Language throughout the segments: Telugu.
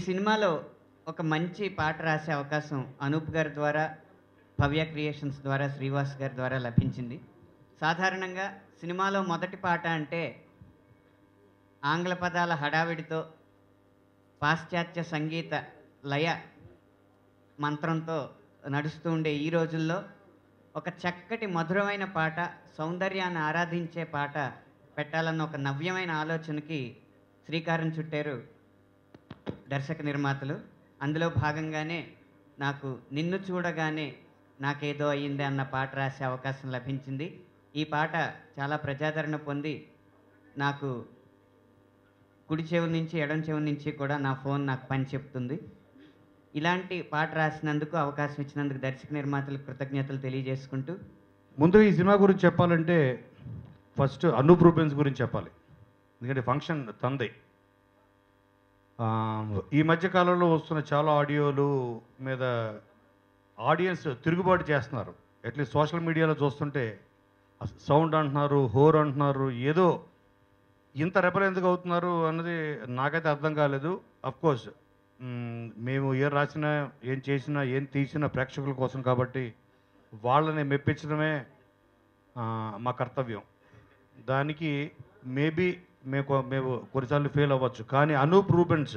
సినిమాలో ఒక మంచి పాట రాసే అవకాశం అనూప్ గారి ద్వారా భవ్య క్రియేషన్స్ ద్వారా శ్రీవాస్ గారి ద్వారా లభించింది సాధారణంగా సినిమాలో మొదటి పాట అంటే ఆంగ్ల పదాల హడావిడితో పాశ్చాత్య సంగీత లయ మంత్రంతో నడుస్తూ ఉండే ఈ రోజుల్లో ఒక చక్కటి మధురమైన పాట సౌందర్యాన్ని ఆరాధించే పాట పెట్టాలన్న ఒక నవ్యమైన ఆలోచనకి శ్రీకారం చుట్టారు దర్శక నిర్మాతలు అందులో భాగంగానే నాకు నిన్ను చూడగానే నాకేదో అయ్యింది అన్న పాట రాసే అవకాశం లభించింది ఈ పాట చాలా ప్రజాదరణ పొంది నాకు కుడి చెవి నుంచి ఎడం చెవి నుంచి కూడా నా ఫోన్ నాకు పని చెప్తుంది ఇలాంటి పాట రాసినందుకు అవకాశం ఇచ్చినందుకు దర్శక నిర్మాతలకు కృతజ్ఞతలు తెలియజేసుకుంటూ ముందు ఈ సినిమా గురించి చెప్పాలంటే ఫస్ట్ అనూప్ రూపెన్స్ గురించి చెప్పాలి ఎందుకంటే ఫంక్షన్ తందే ఆ, ఈ మధ్య కాలంలో వస్తున్న చాలా ఆడియోలు మీద ఆడియన్స్ తిరుగుబాటు చేస్తున్నారు అట్లీస్ట్ సోషల్ మీడియాలో చూస్తుంటే సౌండ్ అంటున్నారు హోర్ అంటున్నారు ఏదో ఇంత రెపల్ ఎందుకు అవుతున్నారు అన్నది నాకైతే అర్థం కాలేదు అఫ్ కోర్స్ మేము ఏం రాసినా ఏం చేసినా ఏం తీసినా ప్రేక్షకుల కోసం కాబట్టి వాళ్ళని మెప్పించడమే ఆ, మా కర్తవ్యం దానికి మేబీ మేము మేము కొన్నిసార్లు ఫెయిల్ అవ్వచ్చు కానీ అనూప్ రూబెన్స్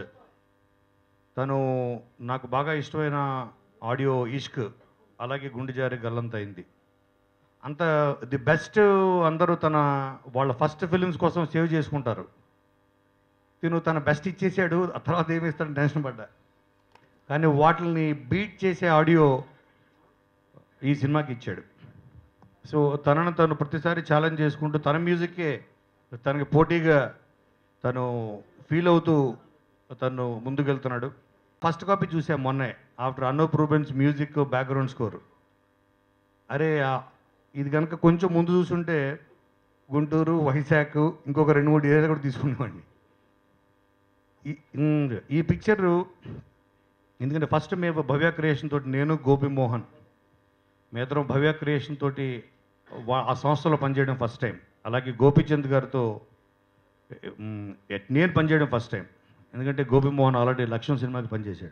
తను నాకు బాగా ఇష్టమైన ఆడియో ఇష్క్ అలాగే గుండె జారి గల్లంతైంది అంత ది బెస్ట్ అందరూ తన వాళ్ళ ఫస్ట్ ఫిలిమ్స్ కోసం సేవ్ చేసుకుంటారు తిను తన బెస్ట్ ఇచ్చేసాడు ఆ తర్వాత ఏమి ఇస్తాడు టెన్షన్ పడ్డా కానీ వాటిని బీట్ చేసే ఆడియో ఈ సినిమాకి ఇచ్చాడు సో తనను తను ప్రతిసారి ఛాలెంజ్ చేసుకుంటూ తన మ్యూజిక్కే తనకి పోటీగా తను ఫీల్ అవుతూ తను ముందుకెళ్తున్నాడు ఫస్ట్ కాపీ చూసాం మొన్నే after Anup Rubens music background score అరే ఆ- ఇది కనుక కొంచెం ముందు చూసుంటే గుంటూరు వైజాగ్ ఇంకొక రెండు మూడు ఏరియాలు కూడా తీసుకునేవాడిని ఈ ఉమ్, ఈ పిక్చర్ ఎందుకంటే ఫస్ట్ మేము భవ్య క్రియేషన్ తోటి నేను గోపి మోహన్ మేమిద్దరం భవ్య క్రియేషన్ తోటి వా- ఆ సంస్థలో పనిచేయడం ఫస్ట్ టైం అలాగే గోపీచంద్ గారితో ఉమ్, ఎట్- నేను పనిచేయడం ఫస్ట్ టైం ఎందుకంటే గోపి మోహన్ ఆల్రెడీ లక్ష్మణ్ సినిమాకి పనిచేశాడు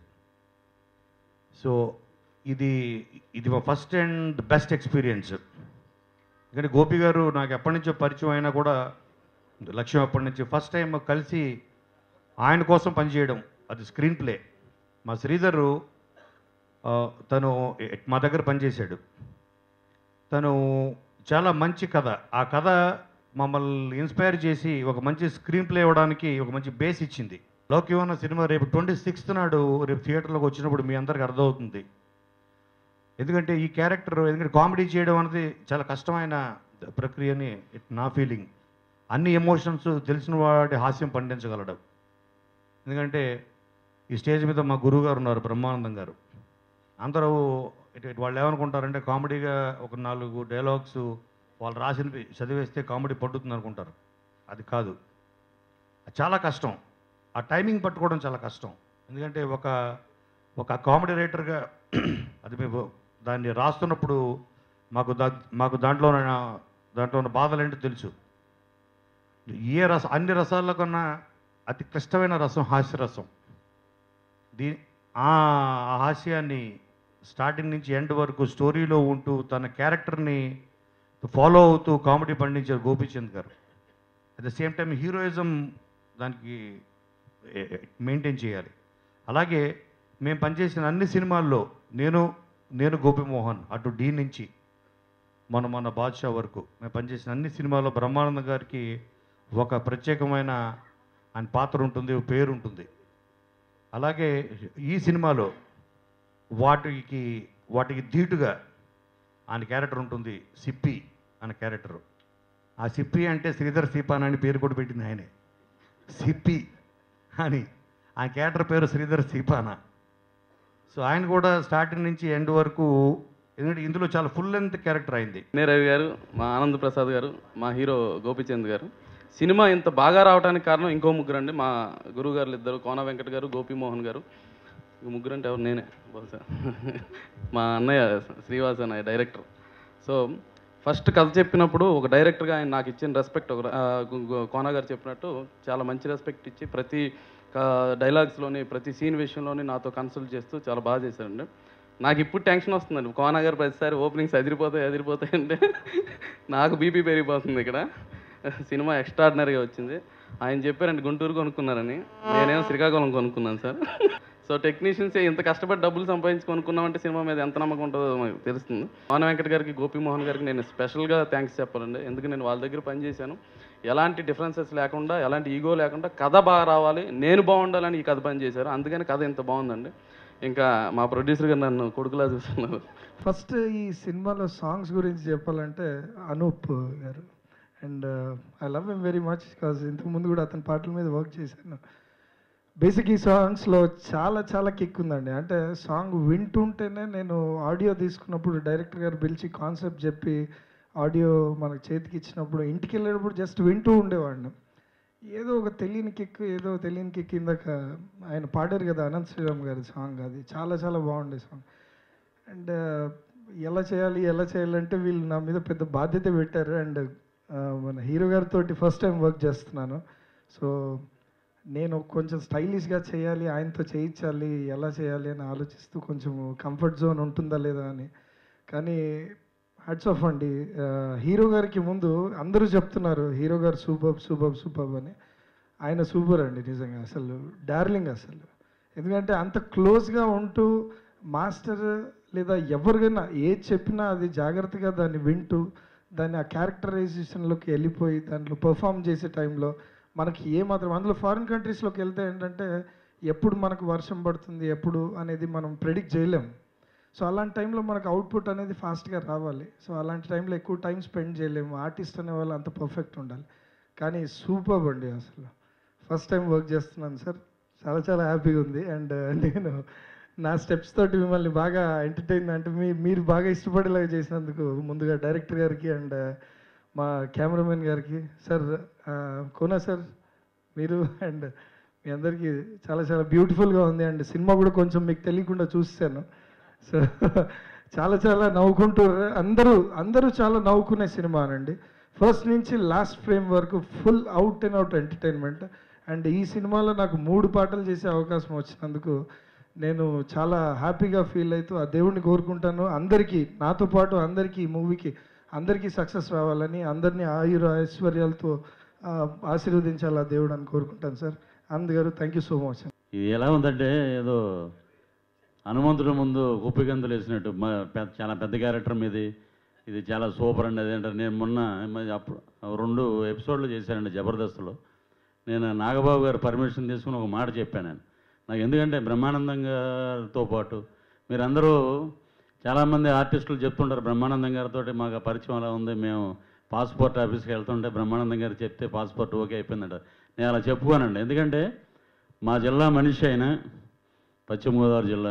సో ఇది ఇది మా ఫస్ట్ అండ్ బెస్ట్ ఎక్స్పీరియన్స్ ఎందుకంటే గోపి గారు నాకు ఎప్పటి నుంచో పరిచయం అయినా కూడా లక్ష్యం ఎప్పటి నుంచి ఫస్ట్ టైం కలిసి ఆయన కోసం పనిచేయడం అది స్క్రీన్ ప్లే మా శ్రీధరు ఆ, తను ఎ- మా దగ్గర పనిచేశాడు తను చాలా మంచి కథ ఆ కథ మమ్మల్ని ఇన్స్పైర్ చేసి ఒక మంచి స్క్రీన్ ప్లే ఇవ్వడానికి ఒక మంచి బేస్ ఇచ్చింది లోక్యవన్న సినిమా రేపు ట్వంటీ సిక్స్త్ నాడు రేపు థియేటర్లోకి వచ్చినప్పుడు మీ అందరికి అర్థమవుతుంది ఎందుకంటే ఈ క్యారెక్టర్ ఎందుకంటే కామెడీ చేయడం అనేది చాలా కష్టమైన ప్రక్రియని ఇట్ నా ఫీలింగ్ అన్ని ఎమోషన్స్ తెలిసిన వాడి హాస్యం పండించగలడు ఎందుకంటే ఈ స్టేజ్ మీద మా గురువు గారు ఉన్నారు బ్రహ్మానందం గారు అందరూ ఇటు ఇటు వాళ్ళు ఏమనుకుంటారంటే కామెడీగా ఒక నాలుగు డైలాగ్స్ వాళ్ళు రాసినవి చదివేస్తే కామెడీ పట్టుతుంది అనుకుంటారు అది కాదు అది చాలా కష్టం ఆ టైమింగ్ పట్టుకోవడం చాలా కష్టం ఎందుకంటే ఒక ఒక కామెడీ రైటర్గా అది మేము దాన్ని రాస్తున్నప్పుడు మాకు దా మాకు దాంట్లో ఉన్న దాంట్లో ఉన్న బాధలు ఏంటో తెలుసు ఏ రస అన్ని రసాల కన్నా అతి క్లిష్టమైన రసం హాస్యరసం దీ ఆ ఆ హాస్యాన్ని స్టార్టింగ్ నుంచి ఎండ్ వరకు స్టోరీలో ఉంటూ తన క్యారెక్టర్ని ఫాలో అవుతూ కామెడీ పండించారు Gopichand garu at the same time heroism దానికి మెయింటైన్ చేయాలి అలాగే మేము పనిచేసిన అన్ని సినిమాల్లో నేను నేను గోపిమోహన్ అటు డీ నుంచి మన మన బాద్షా వరకు మేము పనిచేసిన అన్ని సినిమాల్లో బ్రహ్మానందం గారికి ఒక ప్రత్యేకమైన ఆయన పాత్ర ఉంటుంది ఒక పేరు ఉంటుంది అలాగే ఈ సినిమాలో వాటికి వాటికి ధీటుగా ఆయన క్యారెక్టర్ ఉంటుంది సిప్పి అనే క్యారెక్టర్ ఆ సిప్పి అంటే శ్రీధర్ సీపాన్ అని పేరు కూడా పెట్టింది ఆయనే సిప్పి అని ఆ క్యారెక్టర్ పేరు శ్రీధర్ సీపాన సో ఆయన కూడా స్టార్టింగ్ నుంచి ఎండ్ వరకు ఎందుకంటే ఇందులో చాలా ఫుల్ లెంత్ క్యారెక్టర్ అయింది రవి గారు మా ఆనంద్ ప్రసాద్ గారు మా హీరో గోపిచంద్ గారు సినిమా ఇంత బాగా రావడానికి కారణం ఇంకో ముగ్గురు అండి మా గురువు గారు ఇద్దరు కోన వెంకట గారు గోపిమోహన్ గారు ఈ ముగ్గురు అంటే ఎవరు నేనే బహుశా మా అన్నయ్య శ్రీవాస్ అన్నయ్య డైరెక్టర్ సో ఫస్ట్ కథ చెప్పినప్పుడు ఒక డైరెక్టర్గా ఆయన నాకు ఇచ్చిన రెస్పెక్ట్ ఒక ఆ, గు- గు- కోన గారు చెప్పినట్టు చాలా మంచి రెస్పెక్ట్ ఇచ్చి ప్రతి డైలాగ్స్లోని ప్రతి సీన్ విషయంలోని నాతో కన్సల్ట్ చేస్తూ చాలా బాగా చేశారండి నాకు ఇప్పుడు టెన్షన్ వస్తుందండి కోన గారు ప్రతిసారి ఓపెనింగ్స్ ఎదిరిపోతాయి ఎదిరిపోతాయి అంటే నాకు బీపీ పెరిగిపోతుంది ఇక్కడ సినిమా ఎక్స్ట్రాడినరీగా వచ్చింది ఆయన చెప్పారండి గుంటూరు కొనుక్కున్నారని నేనేమో శ్రీకాకుళం కొనుక్కున్నాను సార్ సో టెక్నీషియన్స్ ఇంత కష్టపడి డబ్బులు సంపాదించి కొనుక్కున్నామంటే సినిమా మీద ఎంత నమ్మకం ఉంటుందో మనకు తెలుస్తుంది మోహన వెంకట్ గారికి గోపిమోహన్ గారికి నేను స్పెషల్గా థ్యాంక్స్ చెప్పాలండి ఎందుకు నేను వాళ్ళ దగ్గర పనిచేశాను ఎలాంటి డిఫరెన్సెస్ లేకుండా ఎలాంటి ఈగో లేకుండా కథ బాగా రావాలి నేను బాగుండాలని ఈ కథ పని చేశారు అందుకని కథ ఇంత బాగుందండి ఇంకా మా ప్రొడ్యూసర్ గారు నన్ను కొడుకులా చూస్తున్నారు ఫస్ట్ ఈ సినిమాలో సాంగ్స్ గురించి చెప్పాలంటే Anup garu and I love em very much because ఇంతకు ముందు కూడా అతని పాటల మీద వర్క్ చేశాను బేసిక్ ఈ సాంగ్స్లో చాలా చాలా కిక్ ఉందండి అంటే సాంగ్ వింటుంటేనే నేను ఆడియో తీసుకున్నప్పుడు డైరెక్టర్ గారు పిలిచి కాన్సెప్ట్ చెప్పి ఆడియో మనకు చేతికి ఇచ్చినప్పుడు ఇంటికి వెళ్ళేటప్పుడు జస్ట్ వింటూ ఉండేవాడిని ఏదో ఒక తెలియని కిక్ ఏదో తెలియని కిక్ ఇందాక ఆయన పాడారు కదా అనంత్ శ్రీరామ్ గారి సాంగ్ అది చాలా చాలా బాగుండే సాంగ్ అండ్ ఎలా చేయాలి ఎలా చేయాలంటే వీళ్ళు నా మీద పెద్ద బాధ్యత పెట్టారు అండ్ మన హీరో గారితో ఫస్ట్ టైం వర్క్ చేస్తున్నాను సో నేను కొంచెం స్టైలిష్గా చేయాలి ఆయనతో చేయించాలి ఎలా చేయాలి అని ఆలోచిస్తూ కొంచెం కంఫర్ట్ జోన్ ఉంటుందా లేదా అని కానీ హ్యాట్స్ ఆఫ్ అండి హీరో గారికి ముందు అందరూ చెప్తున్నారు హీరో గారు సూపర్ సూపర్ సూపర్ అని ఆయన సూపర్ అండి నిజంగా అసలు డార్లింగ్ అసలు ఎందుకంటే అంత క్లోజ్గా ఉంటూ మాస్టర్ లేదా ఎవరికైనా ఏది చెప్పినా అది జాగ్రత్తగా దాన్ని వింటూ దాన్ని ఆ క్యారెక్టరైజేషన్లోకి వెళ్ళిపోయి దాంట్లో పర్ఫామ్ చేసే టైంలో మనకి ఏ మాత్రం అందులో ఫారిన్ కంట్రీస్లోకి వెళ్తే ఏంటంటే ఎప్పుడు మనకు వర్షం పడుతుంది ఎప్పుడు అనేది మనం ప్రెడిక్ట్ చేయలేం సో అలాంటి టైంలో మనకు అవుట్పుట్ అనేది ఫాస్ట్గా రావాలి సో అలాంటి టైంలో ఎక్కువ టైం స్పెండ్ చేయలేము ఆర్టిస్ట్ అనే వాళ్ళు అంత పర్ఫెక్ట్ ఉండాలి కానీ సూపర్ అండి అసలు ఫస్ట్ టైం వర్క్ చేస్తున్నాను సార్ చాలా చాలా హ్యాపీగా ఉంది అండ్ నేను నా స్టెప్స్ తోటి మిమ్మల్ని బాగా ఎంటర్టైన్ అంటే మీ మీరు బాగా ఇష్టపడేలాగా చేసినందుకు ముందుగా డైరెక్టర్ గారికి అండ్ మా కెమెరామెన్ గారికి సార్ కోనా సార్ మీరు అండ్ మీ అందరికీ చాలా చాలా బ్యూటిఫుల్గా ఉంది అండ్ సినిమా కూడా కొంచెం మీకు తెలియకుండా చూసాను సో చాలా చాలా నవ్వుకుంటూ అందరూ అందరూ చాలా నవ్వుకునే సినిమా అనండి ఫస్ట్ నుంచి లాస్ట్ ఫ్రేమ్ వరకు full out and out entertainment and ఈ సినిమాలో నాకు మూడు పాటలు చేసే అవకాశం వచ్చినందుకు నేను చాలా హ్యాపీగా ఫీల్ అవుతూ ఆ దేవుడిని కోరుకుంటాను అందరికీ నాతో పాటు అందరికీ ఈ మూవీకి అందరికీ సక్సెస్ రావాలని అందరినీ ఆయుర ఐశ్వర్యాలతో ఆ, ఆశీర్వదించాలి ఆ దేవుడు అని కోరుకుంటాను సార్ ఆనంద్ గారు థ్యాంక్ యూ సో మచ్ ఇది ఎలా ఉందంటే ఏదో హనుమంతుడి ముందు ఉప్పిగంతులు వేసినట్టు మా పెద్ద చాలా పెద్ద క్యారెక్టర్ మీది ఇది చాలా సూపర్ అండి అదేంటారు నేను మొన్న మ- అప్పుడు రెండు ఎపిసోడ్లు చేశానండి జబర్దస్త్లో నేను నాగబాబు గారు పర్మిషన్ తీసుకుని ఒక మాట చెప్పాను నేను నాకు ఎందుకంటే బ్రహ్మానందం గారితో పాటు మీరందరూ చాలామంది ఆర్టిస్టులు చెప్తుంటారు బ్రహ్మానందం గారితో మాకు ఆ పరిచయం అలా ఉంది మేము పాస్పోర్ట్ ఆఫీస్కి వెళ్తుంటే బ్రహ్మానందం గారు చెప్తే పాస్పోర్ట్ ఓకే అయిపోయిందంట నేను అలా చెప్పుకోనండి ఎందుకంటే మా జిల్లా మనిషి అయిన పశ్చిమ గోదావరి జిల్లా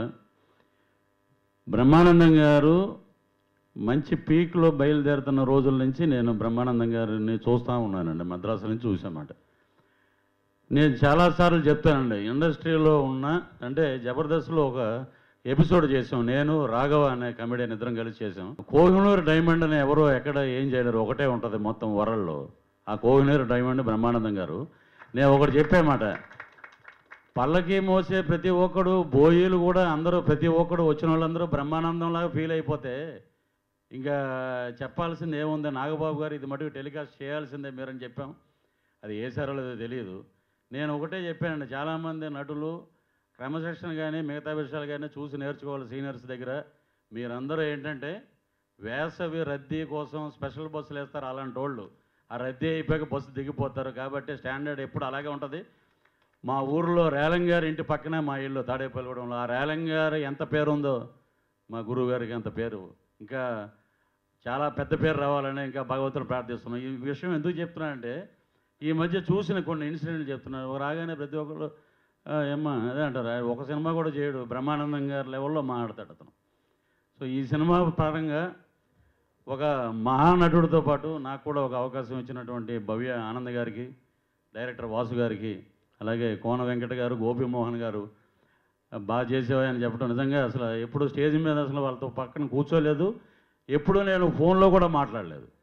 బ్రహ్మానందం గారు మంచి పీక్లో బయలుదేరుతున్న రోజుల నుంచి నేను బ్రహ్మానందం గారిని చూస్తూ ఉన్నానండి మద్రాసు నుంచి చూసామాట నేను చాలాసార్లు చెప్తానండి ఇండస్ట్రీలో ఉన్న అంటే జబర్దస్త్లో ఒక ఎపిసోడ్ చేసాం నేను రాఘవ అనే కమెడియన్ ఇద్దరం కలిసి చేసాం కోహినూరు డైమండ్ అని ఎవరో ఎక్కడ ఏం చేయలేరు ఒకటే ఉంటుంది మొత్తం వరల్డ్లో ఆ కోహినూరు డైమండ్ బ్రహ్మానందం గారు నేను ఒకటి చెప్పామాట పల్లకి మోసే ప్రతి ఒక్కడు బోయిలు కూడా అందరూ ప్రతి ఒక్కడు వచ్చిన వాళ్ళందరూ బ్రహ్మానందంలాగా ఫీల్ అయిపోతే ఇంకా చెప్పాల్సింది ఏముంది నాగబాబు గారు ఇది మటుకు టెలికాస్ట్ చేయాల్సిందే మీరని చెప్పాం అది వేసారో లేదో తెలియదు నేను ఒకటే చెప్పానండి చాలామంది నటులు క్రమశిక్షణ కానీ మిగతా విషయాలు కానీ చూసి నేర్చుకోవాలి సీనియర్స్ దగ్గర మీరందరూ ఏంటంటే వేసవి రద్దీ కోసం స్పెషల్ బస్సులు వేస్తారు అలాంటి వాళ్ళు ఆ రద్దీ అయిపోయాక బస్సు దిగిపోతారు కాబట్టి స్టాండర్డ్ ఎప్పుడు అలాగే ఉంటుంది మా ఊర్లో రేలంగారి ఇంటి పక్కనే మా ఇల్లు తాడేపల్లిగూడెంలో ఆ రేలంగారు ఎంత పేరు ఉందో మా గురువు గారికి అంత పేరు ఇంకా చాలా పెద్ద పేరు రావాలని ఇంకా భగవంతుని ప్రార్థిస్తున్నాం ఈ విషయం ఎందుకు చెప్తున్నానంటే ఈ మధ్య చూసిన కొన్ని ఇన్సిడెంట్లు చెప్తున్నారు ఒక రాగానే ప్రతి ఒక్కరు "ఆ, ఏమ్మా అదే అంటారు "ఆ, ఒక సినిమా కూడా చేయడు బ్రహ్మానందం గారి లెవెల్లో మాట్లాడతాడు అతను సో ఈ సినిమా పరంగా ఒక మహానటుడితో పాటు నాకు కూడా ఒక అవకాశం ఇచ్చినటువంటి భవ్య ఆనంద్ గారికి డైరెక్టర్ వాసు గారికి అలాగే కోన వెంకట గారు గోపిమోహన్ గారు బాగా చేసేవా అని చెప్పడం నిజంగా అసలు ఎప్పుడు స్టేజ్ మీద అసలు వాళ్ళతో పక్కన కూర్చోలేదు ఎప్పుడూ నేను ఫోన్లో కూడా మాట్లాడలేదు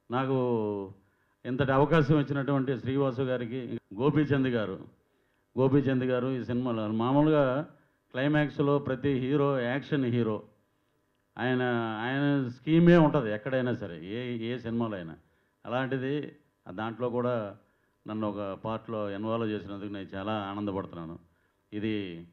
నాకు ఇంతటి అవకాశం ఇచ్చినటువంటి శ్రీవాసు గారికి గోపీచంద్ గారు గోపీచంద్ గారు ఈ సినిమాలో మామూలుగా క్లైమాక్స్లో ప్రతి హీరో యాక్షన్ హీరో ఆయన ఆయన స్కీమే ఉంటుంది ఎక్కడైనా సరే ఏ ఏ సినిమాలో అయినా అలాంటిది ఆ దాంట్లో కూడా నన్ను ఒక పార్ట్లో ఇన్వాల్వ్ చేసినందుకు నేను చాలా ఆనందపడుతున్నాను ఇది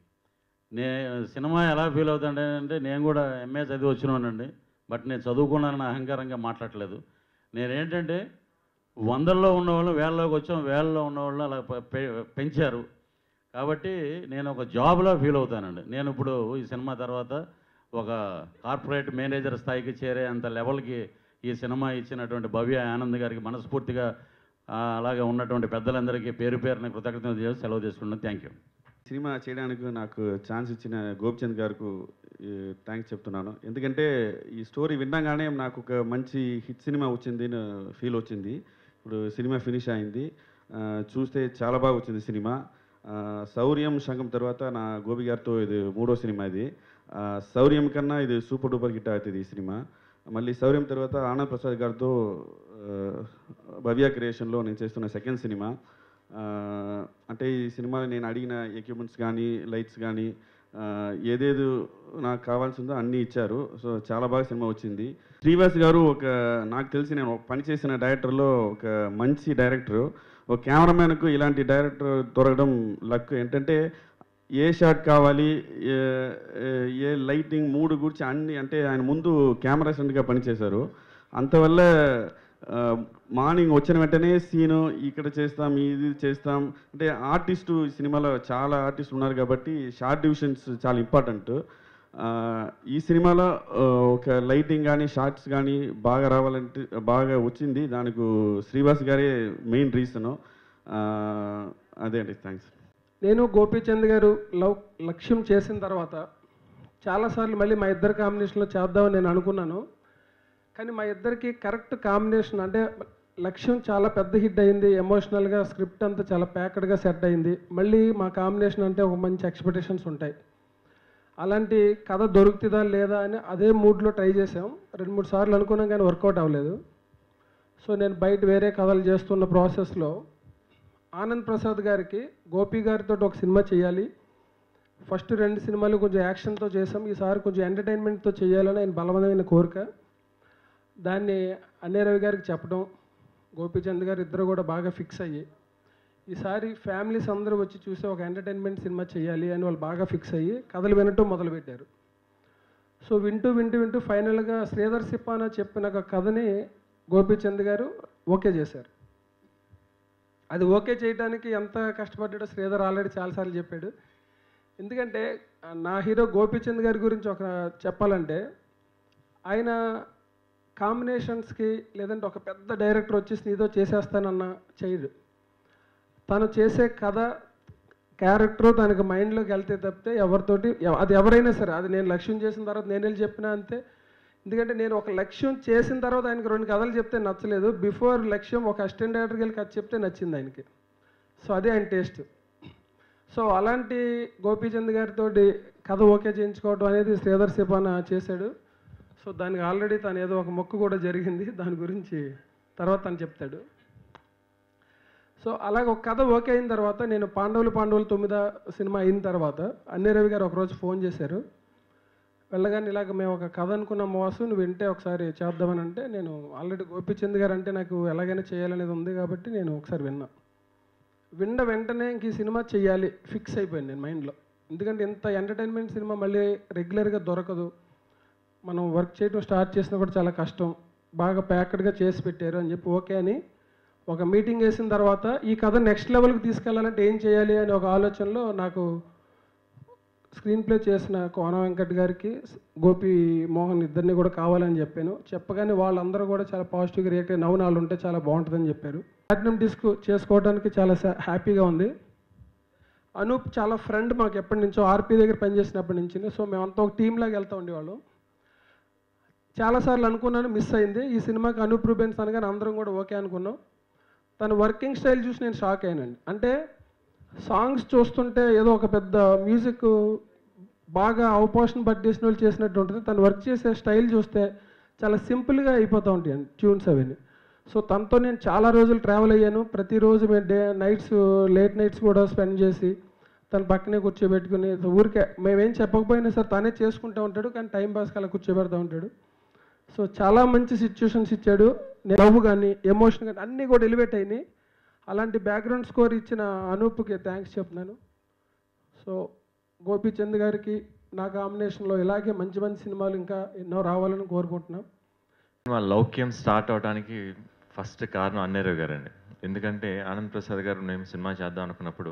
నే సినిమా ఎలా ఫీల్ అవుతాంటే అంటే నేను కూడా ఎంఏ చదివి వచ్చినానండి బట్ నేను చదువుకున్నానని అహంకారంగా మాట్లాడలేదు నేనేంటంటే వందల్లో ఉన్నవాళ్ళు వేళ్ళలోకి వచ్చాం వేళ్ళలో ఉన్నవాళ్ళు అలా పె- పె- పెంచారు కాబట్టి నేను ఒక జాబ్లో ఫీల్ అవుతానండి నేను ఇప్పుడు ఈ సినిమా తర్వాత ఒక కార్పొరేట్ మేనేజర్ స్థాయికి చేరే అంత లెవెల్కి ఈ సినిమా ఇచ్చినటువంటి భవ్య ఆనంద్ గారికి మనస్ఫూర్తిగా ఆ, అలాగే ఉన్నటువంటి పెద్దలందరికీ పేరు పేరున కృతజ్ఞతలు చేసి సెలవు చేసుకున్నాను థ్యాంక్ యూ సినిమా చేయడానికి నాకు ఛాన్స్ ఇచ్చిన గోపిచంద్ గారికి థ్యాంక్స్ చెప్తున్నాను ఎందుకంటే ఈ స్టోరీ విన్నాగానే నాకు ఒక మంచి హిట్ సినిమా వచ్చింది ఫీల్ వచ్చింది ఇప్పుడు సినిమా ఫినిష్ అయింది ఆ, చూస్తే చాలా బాగా వచ్చింది సినిమా ఆ, శౌర్యం సంఘం తర్వాత నా గోపి గారితో ఇది మూడో సినిమా ఇది ఆ, శౌర్యం కన్నా ఇది సూపర్ డూపర్ హిట్ అవుతుంది ఈ సినిమా మళ్ళీ శౌర్యం తర్వాత ఆనంద్ ప్రసాద్ గారితో ఆ, భవ్య క్రియేషన్లో నేను చేస్తున్న సెకండ్ సినిమా ఆ, అంటే ఈ సినిమాలో నేను అడిగిన ఎక్విప్మెంట్స్ కానీ లైట్స్ కానీ ఆ, ఏదేదో నాకు కావాల్సిందో అన్నీ ఇచ్చారు సో చాలా బాగా సినిమా వచ్చింది శ్రీవాస్ గారు ఒక నాకు తెలిసి నేను ఒక పని చేసిన డైరెక్టర్లో ఒక మంచి డైరెక్టర్ ఒక కెమెరామ్యాన్కు ఇలాంటి డైరెక్టర్ దొరకడం లక్ ఏంటంటే ఏ షాట్ కావాలి ఏ- ఏ- ఏ లైటింగ్ మూడు గురించి అన్ని అంటే ఆయన ముందు కెమెరా అసిస్టెంట్గా పనిచేశారు అంతవల్ల ఆ, మార్నింగ్ వచ్చిన వెంటనే సీను ఇక్కడ చేస్తాం ఇది చేస్తాం అంటే ఆర్టిస్టు ఈ సినిమాలో చాలా ఆర్టిస్టులు ఉన్నారు కాబట్టి షార్ట్ డివిజన్స్ చాలా ఇంపార్టెంట్ ఆ, ఈ సినిమాలో ఆ, ఒక లైటింగ్ కానీ షార్ట్స్ కానీ బాగా రావాలంటే బాగా వచ్చింది దానికి శ్రీవాస్ గారే మెయిన్ రీజను అదే అండి థ్యాంక్స్ నేను గోపీచంద్ గారు లవ్ లక్ష్యం చేసిన తర్వాత చాలాసార్లు మళ్ళీ మా ఇద్దరు కాంబినేషన్లో చేద్దామని నేను అనుకున్నాను కానీ మా ఇద్దరికి కరెక్ట్ కాంబినేషన్ అంటే లక్ష్యం చాలా పెద్ద హిట్ అయింది ఎమోషనల్గా స్క్రిప్ట్ అంతా చాలా ప్యాక్డ్గా సెట్ అయింది మళ్ళీ మా కాంబినేషన్ అంటే ఒక మంచి ఎక్స్పెక్టేషన్స్ ఉంటాయి అలాంటి కథ దొరుకుతుందా లేదా అని అదే మూడ్లో ట్రై చేసాం రెండు మూడు సార్లు అనుకున్నాం కానీ వర్కౌట్ అవ్వలేదు సో నేను బయట వేరే కథలు చేస్తున్న ప్రాసెస్లో ఆనంద్ ప్రసాద్ గారికి గోపి గారితో ఒక సినిమా చేయాలి ఫస్ట్ రెండు సినిమాలు కొంచెం యాక్షన్తో చేసాం ఈసారి కొంచెం ఎంటర్టైన్మెంట్తో చేయాలని ఆయన బలమైన కోరిక దాన్ని అన్నయ్య రవి గారికి చెప్పడం గోపీచంద్ గారు ఇద్దరు కూడా బాగా ఫిక్స్ అయ్యి ఈసారి ఫ్యామిలీస్ అందరూ వచ్చి చూసి ఒక ఎంటర్టైన్మెంట్ సినిమా చేయాలి అని వాళ్ళు బాగా ఫిక్స్ అయ్యి కథలు వినటం మొదలుపెట్టారు సో వింటూ వింటూ వింటూ ఫైనల్గా శ్రీధర్ సిప్పానా చెప్పిన ఒక కథని గోపీచంద్ గారు ఓకే చేశారు అది ఓకే చేయడానికి ఎంత కష్టపడ్డాడో శ్రీధర్ ఆల్రెడీ చాలాసార్లు చెప్పాడు ఎందుకంటే ఆ, నా హీరో గోపీచంద్ గారి గురించి ఒక చెప్పాలంటే ఆయన కాంబినేషన్స్కి లేదంటే ఒక పెద్ద డైరెక్టర్ వచ్చేసి నీతో చేసేస్తానన్న చేయడు తను చేసే కథ క్యారెక్టర్ తనకి మైండ్లోకి వెళ్తే తప్పితే ఎవరితోటి ఎవ- అది ఎవరైనా సరే అది నేను లక్ష్యం చేసిన తర్వాత నేను వెళ్ళి చెప్పినా అంతే ఎందుకంటే నేను ఒక లక్ష్యం చేసిన తర్వాత ఆయనకి రెండు కథలు చెప్తే నచ్చలేదు బిఫోర్ లక్ష్యం ఒక అసిస్టెంట్ డైరెక్టర్కి వెళ్ళి కథ చెప్తే నచ్చింది ఆయనకి సో అదే ఆయన టేస్ట్ సో అలాంటి గోపీచంద్ గారితో కథ ఓకే చేయించుకోవడం అనేది శ్రీధర్ సిపాన చేశాడు సో దానికి ఆల్రెడీ తను ఏదో ఒక మొక్కు కూడా జరిగింది దాని గురించి తర్వాత తను చెప్తాడు సో అలాగ ఒక కథ ఓకే అయిన తర్వాత నేను పాండవులు పాండవులు తొమ్మిద సినిమా అయిన తర్వాత అన్నీ రవి గారు ఒకరోజు ఫోన్ చేశారు వెళ్ళగానే ఇలాగ మేము ఒక కథ అనుకున్నాం వాసు నువ్వు వింటే ఒకసారి చేద్దామని అంటే నేను ఆల్రెడీ గోపిచంద్ గారు అంటే నాకు ఎలాగైనా చేయాలనేది ఉంది కాబట్టి నేను ఒకసారి విన్నా విన్న వెంటనే ఇంక ఈ సినిమా చెయ్యాలి ఫిక్స్ అయిపోయింది నేను మైండ్లో ఎందుకంటే ఇంత ఎంటర్టైన్మెంట్ సినిమా మళ్ళీ రెగ్యులర్గా దొరకదు మనం వర్క్ చేయడం స్టార్ట్ చేసినా కూడా చాలా కష్టం బాగా ప్యాక్డ్గా చేసి పెట్టారు అని చెప్పి ఓకే అని ఒక మీటింగ్ వేసిన తర్వాత ఈ కథ నెక్స్ట్ లెవెల్కి తీసుకెళ్లాలంటే ఏం చేయాలి అనే ఒక ఆలోచనలో నాకు స్క్రీన్ ప్లే చేసిన కోన వెంకట్ గారికి గోపి మోహన్ ఇద్దరిని కూడా కావాలని చెప్పాను చెప్పగానే వాళ్ళందరూ కూడా చాలా పాజిటివ్గా రియాక్ట్ అయ్యి నవ్వు నాలుగు ఉంటే చాలా బాగుంటుందని చెప్పారు ప్లాటినం డిస్క్ చేసుకోవడానికి చాలా సా- హ్యాపీగా ఉంది అనూప్ చాలా ఫ్రెండ్ మాకు ఎప్పటి నుంచో ఆర్పీ దగ్గర పనిచేసినప్పటి నుంచి సో మేమంతా ఒక టీమ్ లాగా వెళ్తూ ఉండేవాళ్ళం చాలాసార్లు అనుకున్నాను మిస్ అయింది ఈ సినిమాకి అనూప్ రూబెన్స్ అనగానే అందరం కూడా ఓకే అనుకున్నాం తన వర్కింగ్ స్టైల్ చూసి నేను షాక్ అయ్యానండి అంటే సాంగ్స్ చూస్తుంటే ఏదో ఒక పెద్ద మ్యూజిక్ బాగా అవపోషన్ పట్టేసిన వాళ్ళు చేసినట్టు ఉంటుంది తను వర్క్ చేసే స్టైల్ చూస్తే చాలా సింపుల్గా అయిపోతూ ఉంటాయండి ట్యూన్స్ అవన్నీ సో తనతో నేను చాలా రోజులు ట్రావెల్ అయ్యాను ప్రతిరోజు మేము డే నైట్స్ లేట్ నైట్స్ కూడా స్పెండ్ చేసి తన పక్కనే కూర్చోబెట్టుకుని ఊరికే మేమేం చెప్పకపోయినా సార్ తనే చేసుకుంటూ ఉంటాడు కానీ టైం పాస్కి అలా కూర్చోబెడతా ఉంటాడు సో చాలా మంచి సిచ్యుయేషన్స్ ఇచ్చాడు నేను లవ్ కానీ ఎమోషన్ కానీ అన్నీ కూడా ఎలివేట్ అయినాయి అలాంటి బ్యాక్గ్రౌండ్ స్కోర్ ఇచ్చిన అనూప్కి థ్యాంక్స్ చెప్తున్నాను సో గోపీచంద్ గారికి నా కాంబినేషన్లో ఇలాగే మంచి మంచి సినిమాలు ఇంకా ఎన్నో రావాలని కోరుకుంటున్నాం మా లౌక్యం స్టార్ట్ అవడానికి ఫస్ట్ కారణం అన్నేరావు గారండి ఎందుకంటే ఆనంద్ ప్రసాద్ గారు మేము సినిమా చేద్దాం అనుకున్నప్పుడు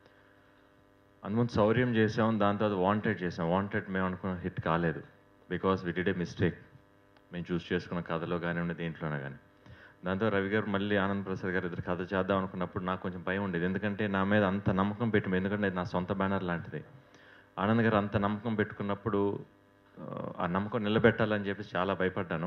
అందుముందు శౌర్యం చేసాం దాని తర్వాత వాంటెడ్ చేసాం వాంటెడ్ మేము అనుకున్న హిట్ కాలేదు because we did a mistake మేము చూస్ చేసుకున్న కథలో కానివ్వండి దేంట్లోనే కానీ దాంతో రవి గారు మళ్ళీ ఆనంద్ ప్రసాద్ గారు ఇద్దరు కథ చేద్దాం అనుకున్నప్పుడు నాకు కొంచెం భయం ఉండేది ఎందుకంటే నా మీద అంత నమ్మకం పెట్టి ఎందుకంటే ఇది నా సొంత బ్యానర్ లాంటిది ఆనంద్ గారు అంత నమ్మకం పెట్టుకున్నప్పుడు ఆ, ఆ నమ్మకం నిలబెట్టాలని చెప్పి చాలా భయపడ్డాను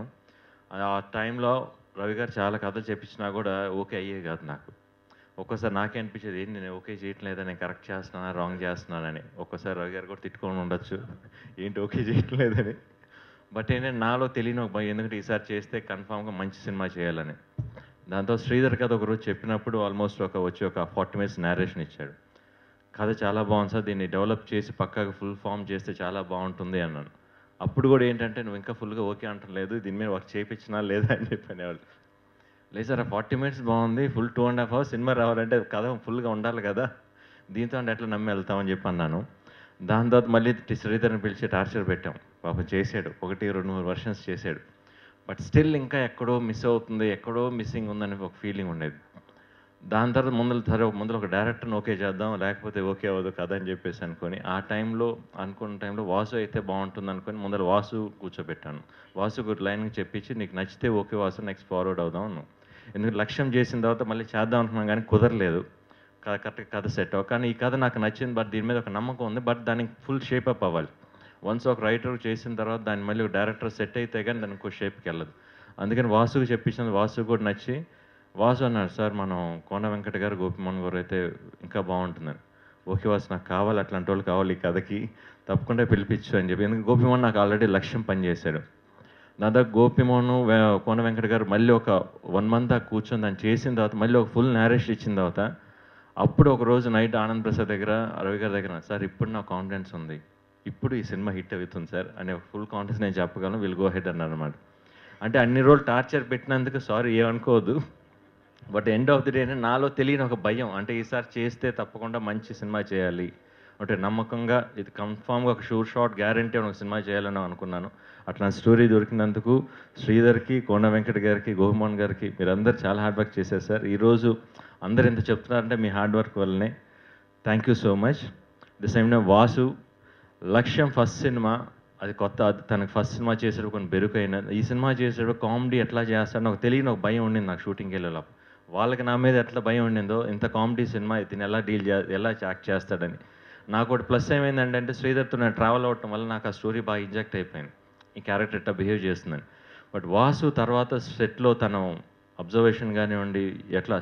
ఆ టైంలో రవి గారు చాలా కథలు చెప్పించినా కూడా ఓకే అయ్యేది కాదు నాకు ఒక్కోసారి నాకే అనిపించేది ఏంటి నేను ఓకే చేయట్లేదా నేను కరెక్ట్ చేస్తున్నానా రాంగ్ చేస్తున్నానని ఒక్కోసారి రవి గారు కూడా తిట్టుకొని ఉండొచ్చు ఏంటి ఓకే చేయట్లేదని బట్ ఏంటంటే నాలో తెలియని ఒక భయం ఎందుకంటే ఈసారి చేస్తే కన్ఫామ్గా మంచి సినిమా చేయాలని దాంతో శ్రీధర్ కథ ఒకరోజు చెప్పినప్పుడు ఆల్మోస్ట్ ఒక వచ్చి ఒక ఫార్టీ మినిట్స్ నేరేషన్ ఇచ్చాడు కథ చాలా బాగుంది సార్ దీన్ని డెవలప్ చేసి పక్కాగా ఫుల్ ఫామ్ చేస్తే చాలా బాగుంటుంది అన్నాను అప్పుడు కూడా ఏంటంటే నువ్వు ఇంకా ఫుల్గా ఓకే అంటలేదు దీని మీద వర్క్ చేయించినా లేదా అని చెప్పి అనేవాళ్ళు లేదు సార్ ఫార్టీ మినిట్స్ బాగుంది full two and half hours సినిమా రావాలంటే కథ ఫుల్గా ఉండాలి కదా దీంతో అంటే ఎట్లా నమ్మి వెళ్తామని చెప్పి అన్నాను దాని తర్వాత మళ్ళీ టి- శ్రీధర్ని పిలిచి టార్చర్ పెట్టాం పాపం చేశాడు ఒకటి రెండు మూడు వర్షన్స్ చేశాడు బట్ స్టిల్ ఇంకా ఎక్కడో మిస్ అవుతుంది ఎక్కడో మిస్సింగ్ ఉందని ఒక ఫీలింగ్ ఉండేది దాని తర్వాత ముందు సరే ముందు ఒక డైరెక్టర్ని ఓకే చేద్దాం లేకపోతే ఓకే అవ్వదు కదా అని చెప్పేసి అనుకొని ఆ టైంలో అనుకున్న టైంలో వాసు అయితే బాగుంటుంది అనుకొని ముందర వాసు కూర్చోబెట్టాను వాసు గురి లైన్కి చెప్పించి నీకు నచ్చితే ఓకే వాసు నెక్స్ట్ ఫార్వర్డ్ అవుదాం అన్నాను ఎందుకంటే లక్ష్యం చేసిన తర్వాత మళ్ళీ చేద్దాం అనుకున్నాం కానీ కుదరలేదు క- కరెక్ట్ కథ సెట్ అవ్వ కానీ ఈ కథ నాకు నచ్చింది బట్ దీని మీద ఒక నమ్మకం ఉంది బట్ దానికి ఫుల్ షేప్ అప్ అవ్వాలి వన్స్ ఒక రైటర్ చేసిన తర్వాత దాన్ని మళ్ళీ ఒక డైరెక్టర్ సెట్ అయితే కానీ దానికి ఇంకో షేప్కి వెళ్ళదు అందుకని వాసుకు చెప్పించింది వాసు కూడా నచ్చి వాసు అన్నాడు సార్ మనం కోన వెంకట గారు గోపిమోహన్ గారు అయితే ఇంకా బాగుంటుందని ఓకే వాసు నాకు కావాలి అట్లాంటి వాళ్ళు కావాలి ఈ కథకి తప్పకుండా పిలిపించు అని చెప్పి ఎందుకంటే గోపిమోహన్ నాకు ఆల్రెడీ లక్ష్యం పనిచేశాడు దాదాపు గోపిమోహన్ వే- కోన వెంకట గారు మళ్ళీ ఒక వన్ మంత్ దాకా కూర్చొని దాన్ని చేసిన తర్వాత మళ్ళీ ఒక ఫుల్ నేరేషన్ ఇచ్చిన తర్వాత అప్పుడు ఒక రోజు నైట్ ఆనంద్ ప్రసాద్ దగ్గర రవి గారి దగ్గర సార్ ఇప్పుడు నాకు కాన్ఫిడెన్స్ ఉంది ఇప్పుడు ఈ సినిమా హిట్ అవుతుంది సార్ అనే ఫుల్ కాన్ఫిడెన్స్ నేను చెప్పగలను విల్ గో హెడ్ అన్నారు అనమాట అంటే అన్ని రోజులు టార్చర్ పెట్టినందుకు సారీ ఏమనుకోవద్దు but end of the day నాలో తెలియని ఒక భయం అంటే ఈసారి చేస్తే తప్పకుండా మంచి సినిమా చేయాలి అంటే నమ్మకంగా ఇది కన్ఫామ్గా ఒక షూర్ షాట్ గ్యారంటీ ఒక సినిమా చేయాలని అనుకున్నాను అట్లా స్టోరీ దొరికినందుకు శ్రీధర్కి కోన వెంకట గారికి గోహమోహన్ గారికి మీరందరూ చాలా హార్డ్ వర్క్ చేశారు సార్ ఈరోజు అందరు ఎంత చెప్తున్నారంటే మీ హార్డ్ వర్క్ వల్లనే thank you so much the same time Vasu Lakshyam first cinema అది కొత్త అది తనకు ఫస్ట్ సినిమా చేసేటప్పుడు కొన్ని బెరుకైన ఈ సినిమా చేసేటప్పుడు కామెడీ ఎట్లా చేస్తాడో నాకు తెలియని ఒక భయం ఉండింది నాకు షూటింగ్కి వెళ్ళేలా వాళ్ళకి నా మీద ఎట్లా భయం ఉండిందో ఇంత కామెడీ సినిమా దీన్ని ఎలా డీల్ చే ఎలా యాక్ట్ చేస్తాడని నాకు ఒకటి ప్లస్ ఏమైందంటే అంటే శ్రీధర్తో నేను ట్రావెల్ అవ్వటం వల్ల నాకు ఆ స్టోరీ బాగా ఇంజెక్ట్ అయిపోయింది ఈ క్యారెక్టర్ ఎట్లా బిహేవ్ చేస్తుందని బట్ వాసు తర్వాత సెట్లో తను అబ్జర్వేషన్ కానివ్వండి ఎట్లా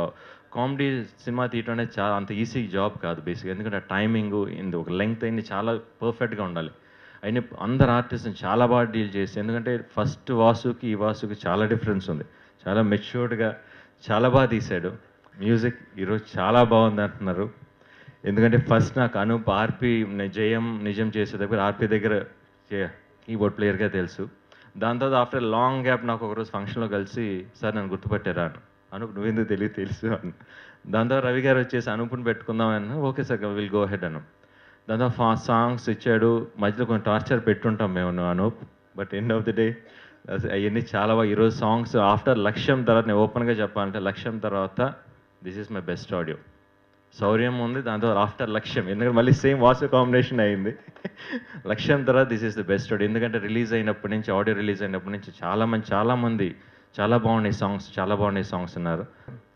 కామెడీ సినిమా తీయటం అనేది చాలా అంత ఈజీ జాబ్ కాదు బేసిక్గా ఎందుకంటే ఆ టైమింగ్ ఇంది ఒక లెంగ్త్ అయింది చాలా పర్ఫెక్ట్గా ఉండాలి అయిన అందరు ఆర్టిస్ట్ని చాలా బాగా డీల్ చేసి ఎందుకంటే ఫస్ట్ వాసుకి ఈ వాసుకి చాలా డిఫరెన్స్ ఉంది చాలా మెచ్యూర్డ్గా చాలా బాగా తీశాడు మ్యూజిక్ ఈరోజు చాలా బాగుంది అంటున్నారు ఎందుకంటే ఫస్ట్ నాకు అనూప్ ఆర్పి జయం నిజం చేసే దగ్గర ఆర్పి దగ్గర కీబోర్డ్ ప్లేయర్గా తెలుసు దాని తర్వాత ఆఫ్టర్ లాంగ్ గ్యాప్ నాకు ఒకరోజు ఫంక్షన్లో కలిసి సార్ నన్ను గుర్తుపట్టారా అని అనూప్ నువ్వెందుకు తెలియదు తెలుసు అని దాని తర్వాత రవి గారు వచ్చేసి అనూప్ని పెట్టుకుందాం అని okay sir will go ahead అను దాని తర్వాత ఫా సాంగ్స్ ఇచ్చాడు మధ్యలో కొంచెం టార్చర్ పెట్టుంటాం మేము Anup but end of the day అవన్నీ చాలా బాగా ఈరోజు సాంగ్స్ ఆఫ్టర్ లక్ష్యం తర్వాత నేను ఓపెన్గా చెప్పాలంటే లక్ష్యం తర్వాత this is my best audio Shauryam ఉంది దాంతో ఆఫ్టర్ లక్ష్యం ఎందుకంటే మళ్ళీ సేమ్ వాసు కాంబినేషన్ అయింది లక్ష్యం తర్వాత this is the best audio ఎందుకంటే రిలీజ్ అయినప్పటి నుంచి ఆడియో రిలీజ్ అయినప్పటి నుంచి చాలా మంది చాలా మంది చాలా బాగున్నాయి సాంగ్స్ చాలా బాగున్నాయి సాంగ్స్ ఉన్నారు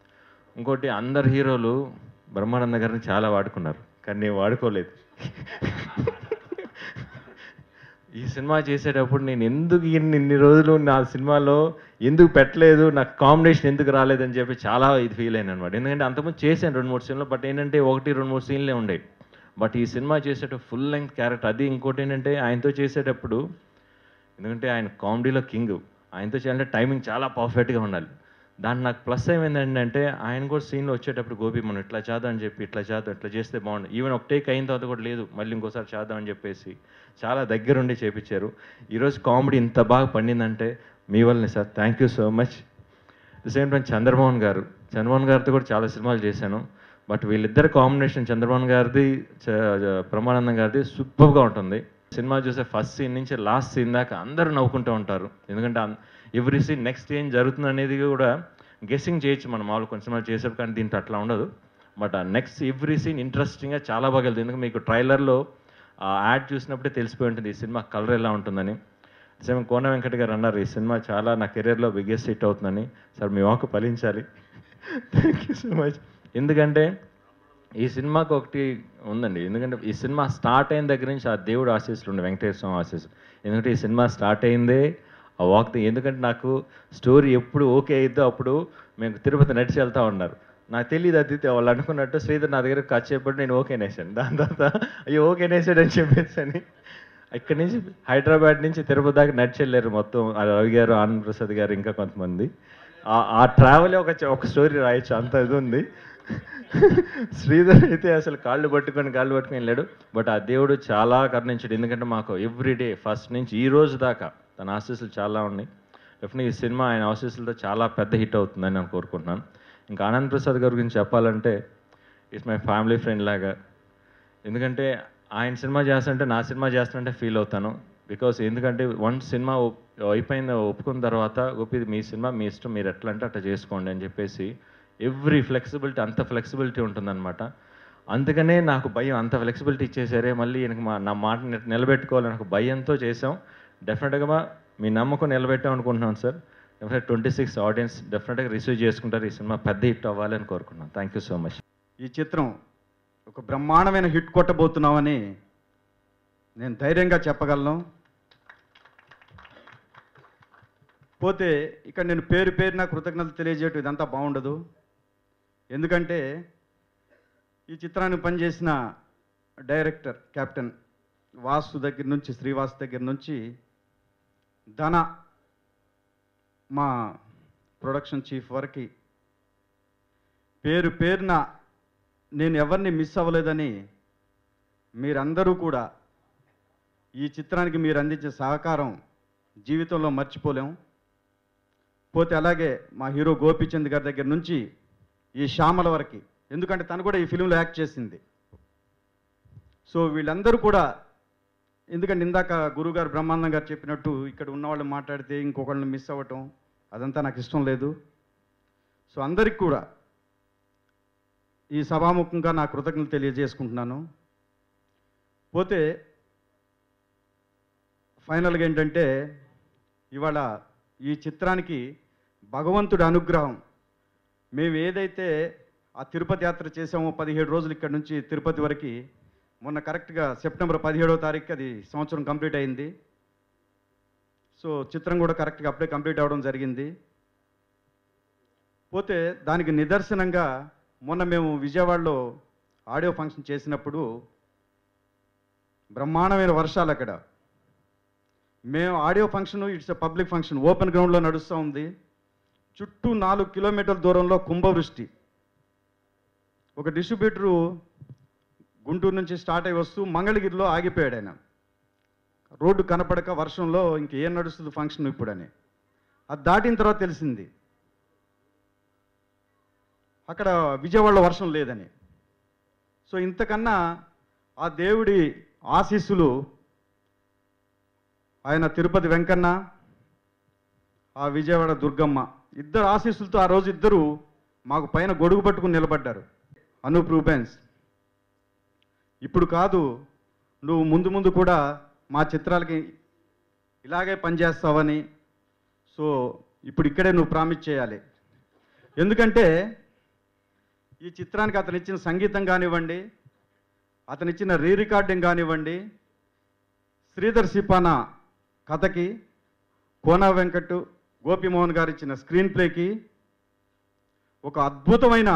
ఇంకోటి అందరు హీరోలు బ్రహ్మానంద గారిని చాలా వాడుకున్నారు కానీ నేను వాడుకోలేదు ఈ సినిమా చేసేటప్పుడు నేను ఎందుకు ఇన్ని ఇన్ని రోజులు నా సినిమాలో ఎందుకు పెట్టలేదు నాకు కాంబినేషన్ ఎందుకు రాలేదని చెప్పి చాలా ఇది ఫీల్ అయిన అనమాట ఎందుకంటే అంతకుముందు చేశాను రెండు మూడు సీన్లు బట్ ఏంటంటే ఒకటి రెండు మూడు సీన్లే ఉండేవి బట్ ఈ సినిమా చేసేటప్పుడు ఫుల్ లెంగ్త్ క్యారెక్టర్ అది ఇంకోటి ఏంటంటే ఆయనతో చేసేటప్పుడు ఎందుకంటే ఆయన కామెడీలో కింగ్ ఆయనతో చేయాలంటే టైమింగ్ చాలా పర్ఫెక్ట్గా ఉండాలి దాంట్లో నాకు ప్లస్ ఏమైందంటే ఆయన కూడా సీన్లో వచ్చేటప్పుడు గోపి మనం ఇట్లా చేద్దాం అని చెప్పి ఇట్లా చేద్దాం ఇట్లా చేస్తే బాగుండు ఈవెన్ ఒక టేక్ అయిన తర్వాత కూడా లేదు మళ్ళీ ఇంకోసారి చేద్దాం అని చెప్పేసి చాలా దగ్గరుండి చేపించారు ఈరోజు కామెడీ ఇంత బాగా పండిందంటే మీ వల్లనే sir thank you so much the same time Chandramohan garu Chandramohan గారితో కూడా చాలా సినిమాలు చేశాను బట్ వీళ్ళిద్దరు కాంబినేషన్ చంద్రమోహన్ గారిది చ- చ- బ్రహ్మానందం గారిది సూపర్గా ఉంటుంది సినిమా చూసే ఫస్ట్ సీన్ నుంచి లాస్ట్ సీన్ దాకా అందరూ నవ్వుకుంటూ ఉంటారు ఎందుకంటే ఎవ్రీ సీన్ నెక్స్ట్ ఏం జరుగుతుంది అనేది కూడా గెస్సింగ్ చేయొచ్చు మనం మామూలు కొంచెం సినిమాలు చేసేప్పుడు కానీ దీంట్లో అట్లా ఉండదు బట్ ఆ నెక్స్ట్ ఎవ్రీ సీన్ ఇంట్రెస్టింగ్గా చాలా బాగా వెళ్తుంది ఎందుకంటే మీకు ట్రైలర్లో ఆ యాడ్ చూసినప్పుడే తెలిసిపోయి ఉంటుంది ఈ సినిమా కలర్ ఎలా ఉంటుందని సేమ్ కోన వెంకట గారు అన్నారు ఈ సినిమా చాలా నా కెరీర్లో బిగ్గెస్ట్ హిట్ అవుతుందని సార్ మీ వాకు ఫలించాలి థ్యాంక్ యూ సో మచ్ ఎందుకంటే ఈ సినిమాకి ఒకటి ఉందండి ఎందుకంటే ఈ సినిమా స్టార్ట్ అయిన దగ్గర నుంచి ఆ దేవుడు ఆశీస్సులు ఉండే వెంకటేశ్వర స్వామి ఆశీస్సులు ఎందుకంటే ఈ సినిమా స్టార్ట్ అయిందే ఆ వాక్ ఎందుకంటే నాకు స్టోరీ ఎప్పుడు ఓకే అయిద్దో అప్పుడు మేము తిరుపతి నడిచి వెళ్తా ఉన్నారు నాకు తెలియదు అది వాళ్ళు అనుకున్నట్టు శ్రీధర్ నా దగ్గర ఖర్చు చెప్పి నేను ఓకే నేసాను దాని తర్వాత అయ్యో ఓకే నేసాడు అని చెప్పేసి అని ఇక్కడి నుంచి హైదరాబాద్ నుంచి తిరుపతి దాకా నడిచి వెళ్ళారు మొత్తం ఆ రవి గారు ఆనంద్ ప్రసాద్ గారు ఇంకా కొంతమంది ఆ- ఆ ట్రావెల్ ఒక చ- ఒక స్టోరీ రాయొచ్చు అంత ఇది ఉంది శ్రీధర్ అయితే అసలు కాళ్ళు పట్టుకొని కాళ్ళు పట్టుకొని వెళ్ళాడు బట్ ఆ దేవుడు చాలా కరుణించాడు ఎందుకంటే మాకు ఎవ్రీ డే ఫస్ట్ నుంచి ఈ రోజు దాకా తన ఆశీస్సులు చాలా ఉన్నాయి డెఫినెట్గా ఈ సినిమా ఆయన ఆశీస్సులతో చాలా పెద్ద హిట్ అవుతుందని నేను కోరుకుంటున్నాను ఇంకా ఆనంద్ ప్రసాద్ గారి గురించి చెప్పాలంటే ఇట్స్ మై ఫ్యామిలీ ఫ్రెండ్ లాగా ఎందుకంటే ఆయన సినిమా చేస్తుంటే నా సినిమా చేస్తుంటే ఫీల్ అవుతాను బికాస్ ఎందుకంటే వన్ సినిమా ఒప్- అయిపోయింది ఒప్పుకున్న తర్వాత గోపి ఇది మీ సినిమా మీ ఇష్టం మీరు ఎట్లా అంటే అట్లా చేసుకోండి అని చెప్పేసి ఎవ్రీ ఫ్లెక్సిబిలిటీ అంత ఫ్లెక్సిబిలిటీ ఉంటుందన్నమాట అందుకనే నాకు భయం అంత ఫ్లెక్సిబిలిటీ ఇచ్చేసారే మళ్ళీ ఈయనకి మా నా మాట నిల- నిలబెట్టుకోవాలని ఒక భయంతో చేసాం డెఫినెట్గా మీ నమ్మకం నిలబెట్టాం అనుకుంటున్నాను sir definite twenty six audience డెఫినెట్గా రిసీవ్ చేసుకుంటారు ఈ సినిమా పెద్ద హిట్ అవ్వాలని కోరుకున్నాను థ్యాంక్ యూ సో మచ్ ఈ చిత్రం ఒక బ్రహ్మాండమైన హిట్ కొట్టబోతున్నామని నేను ధైర్యంగా చెప్పగలను పోతే ఇక్కడ నేను పేరు పేరున కృతజ్ఞతలు తెలియజేయటం ఇదంతా బాగుండదు ఎందుకంటే ఈ చిత్రాన్ని పనిచేసిన డైరెక్టర్ కెప్టెన్ వాసు దగ్గర నుంచి శ్రీవాస్ దగ్గర నుంచి ధన మా ప్రొడక్షన్ చీఫ్ వరకు పేరు పేరున నేను ఎవరిని మిస్ అవ్వలేదని మీరందరూ కూడా ఈ చిత్రానికి మీరు అందించే సహకారం జీవితంలో మర్చిపోలేం పోతే అలాగే మా హీరో గోపీచంద్ గారి దగ్గర నుంచి ఈ శ్యామల వరకు ఎందుకంటే తను కూడా ఈ ఫిలింలో యాక్ట్ చేసింది సో వీళ్ళందరూ కూడా ఎందుకంటే ఇందాక గురుగారు బ్రహ్మానందం గారు చెప్పినట్టు ఇక్కడ ఉన్నవాళ్ళు మాట్లాడితే ఇంకొకళ్ళని మిస్ అవ్వటం అదంతా నాకు ఇష్టం లేదు సో అందరికి కూడా ఈ సభాముఖంగా నా కృతజ్ఞతలు తెలియజేసుకుంటున్నాను పోతే ఫైనల్గా ఏంటంటే ఇవాళ ఈ చిత్రానికి భగవంతుడి అనుగ్రహం మేము ఏదైతే ఆ తిరుపతి యాత్ర చేసామో పదిహేడు రోజులు ఇక్కడ నుంచి తిరుపతి వరకు మొన్న కరెక్ట్గా సెప్టెంబర్ పదిహేడో తారీఖు అది సంవత్సరం కంప్లీట్ అయింది సో చిత్రం కూడా కరెక్ట్గా అప్పుడే కంప్లీట్ అవ్వడం జరిగింది పోతే దానికి నిదర్శనంగా మొన్న మేము విజయవాడలో ఆడియో ఫంక్షన్ చేసినప్పుడు బ్రహ్మాండమైన వర్షాలు అక్కడ మేము audio function it's public function open గ్రౌండ్లో నడుస్తూ ఉంది చుట్టూ నాలుగు కిలోమీటర్ల దూరంలో కుంభవృష్టి ఒక డిస్ట్రిబ్యూటరు గుంటూరు నుంచి స్టార్ట్ అయి వస్తూ మంగళగిరిలో ఆగిపోయాడు ఆయన రోడ్డు కనపడక వర్షంలో ఇంకేం నడుస్తుంది ఫంక్షన్ ఇప్పుడని అది దాటిన తర్వాత తెలిసింది అక్కడ విజయవాడలో వర్షం లేదని సో ఇంతకన్నా ఆ దేవుడి ఆశీస్సులు ఆయన తిరుపతి వెంకన్న ఆ విజయవాడ దుర్గమ్మ ఇద్దరు ఆశీస్సులతో ఆ రోజు ఇద్దరు మాకు పైన గొడుగు పట్టుకుని నిలబడ్డారు అనూప్ రూబెన్స్ ఇప్పుడు కాదు నువ్వు ముందు ముందు కూడా మా చిత్రాలకి ఇలాగే పనిచేస్తావని సో ఇప్పుడు ఇక్కడే నువ్వు ప్రామిస్ చేయాలి ఎందుకంటే ఈ చిత్రానికి అతను ఇచ్చిన సంగీతం కానివ్వండి అతను ఇచ్చిన రీ రికార్డింగ్ కానివ్వండి శ్రీధర్ సిపానా కథకి కోనా వెంకట్ గోపిమోహన్ గారు ఇచ్చిన స్క్రీన్ ప్లేకి ఒక అద్భుతమైన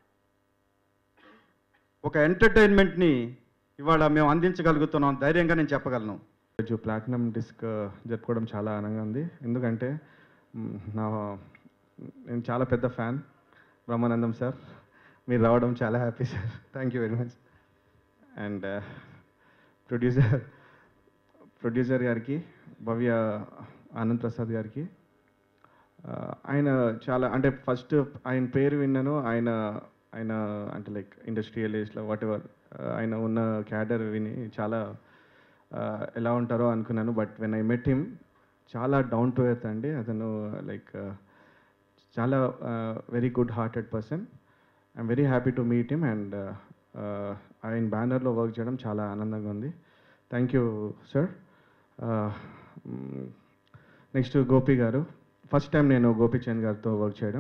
ఒక ఎంటర్టైన్మెంట్ని ఇవాళ మేము అందించగలుగుతున్నాం ధైర్యంగా నేను చెప్పగలను రోజు ప్లాటినం డిస్క్ జరుపుకోవడం చాలా ఆనందంగా ఉంది ఎందుకంటే మ్, నా నేను చాలా పెద్ద ఫ్యాన్ బ్రహ్మానందం సార్ మీరు రావడం చాలా happy sir thank you very much and producer producer గారికి భవ్య ఆనంద్ ప్రసాద్ గారికి ఆ, ఆయన చాలా అంటే ఫస్ట్ ఆయన పేరు విన్నాను ఆయన ఆయన అంటే లైక్ ఇండస్ట్రియలిస్ట్లో వాట్ ఎవర్ ఆయన ఉన్న క్యాడర్ విని చాలా ఆ, ఎలా ఉంటారో అనుకున్నాను but when I met him చాలా డౌన్ టు ఎర్త్ అండి అతను లైక్ చాలా very good hearted person I'm very happy to meet him and ఆయన బ్యానర్లో వర్క్ చేయడం చాలా ఆనందంగా ఉంది thank you sir next Gopi garu first time నేను గోపీచంద్ గారితో వర్క్ చేయడం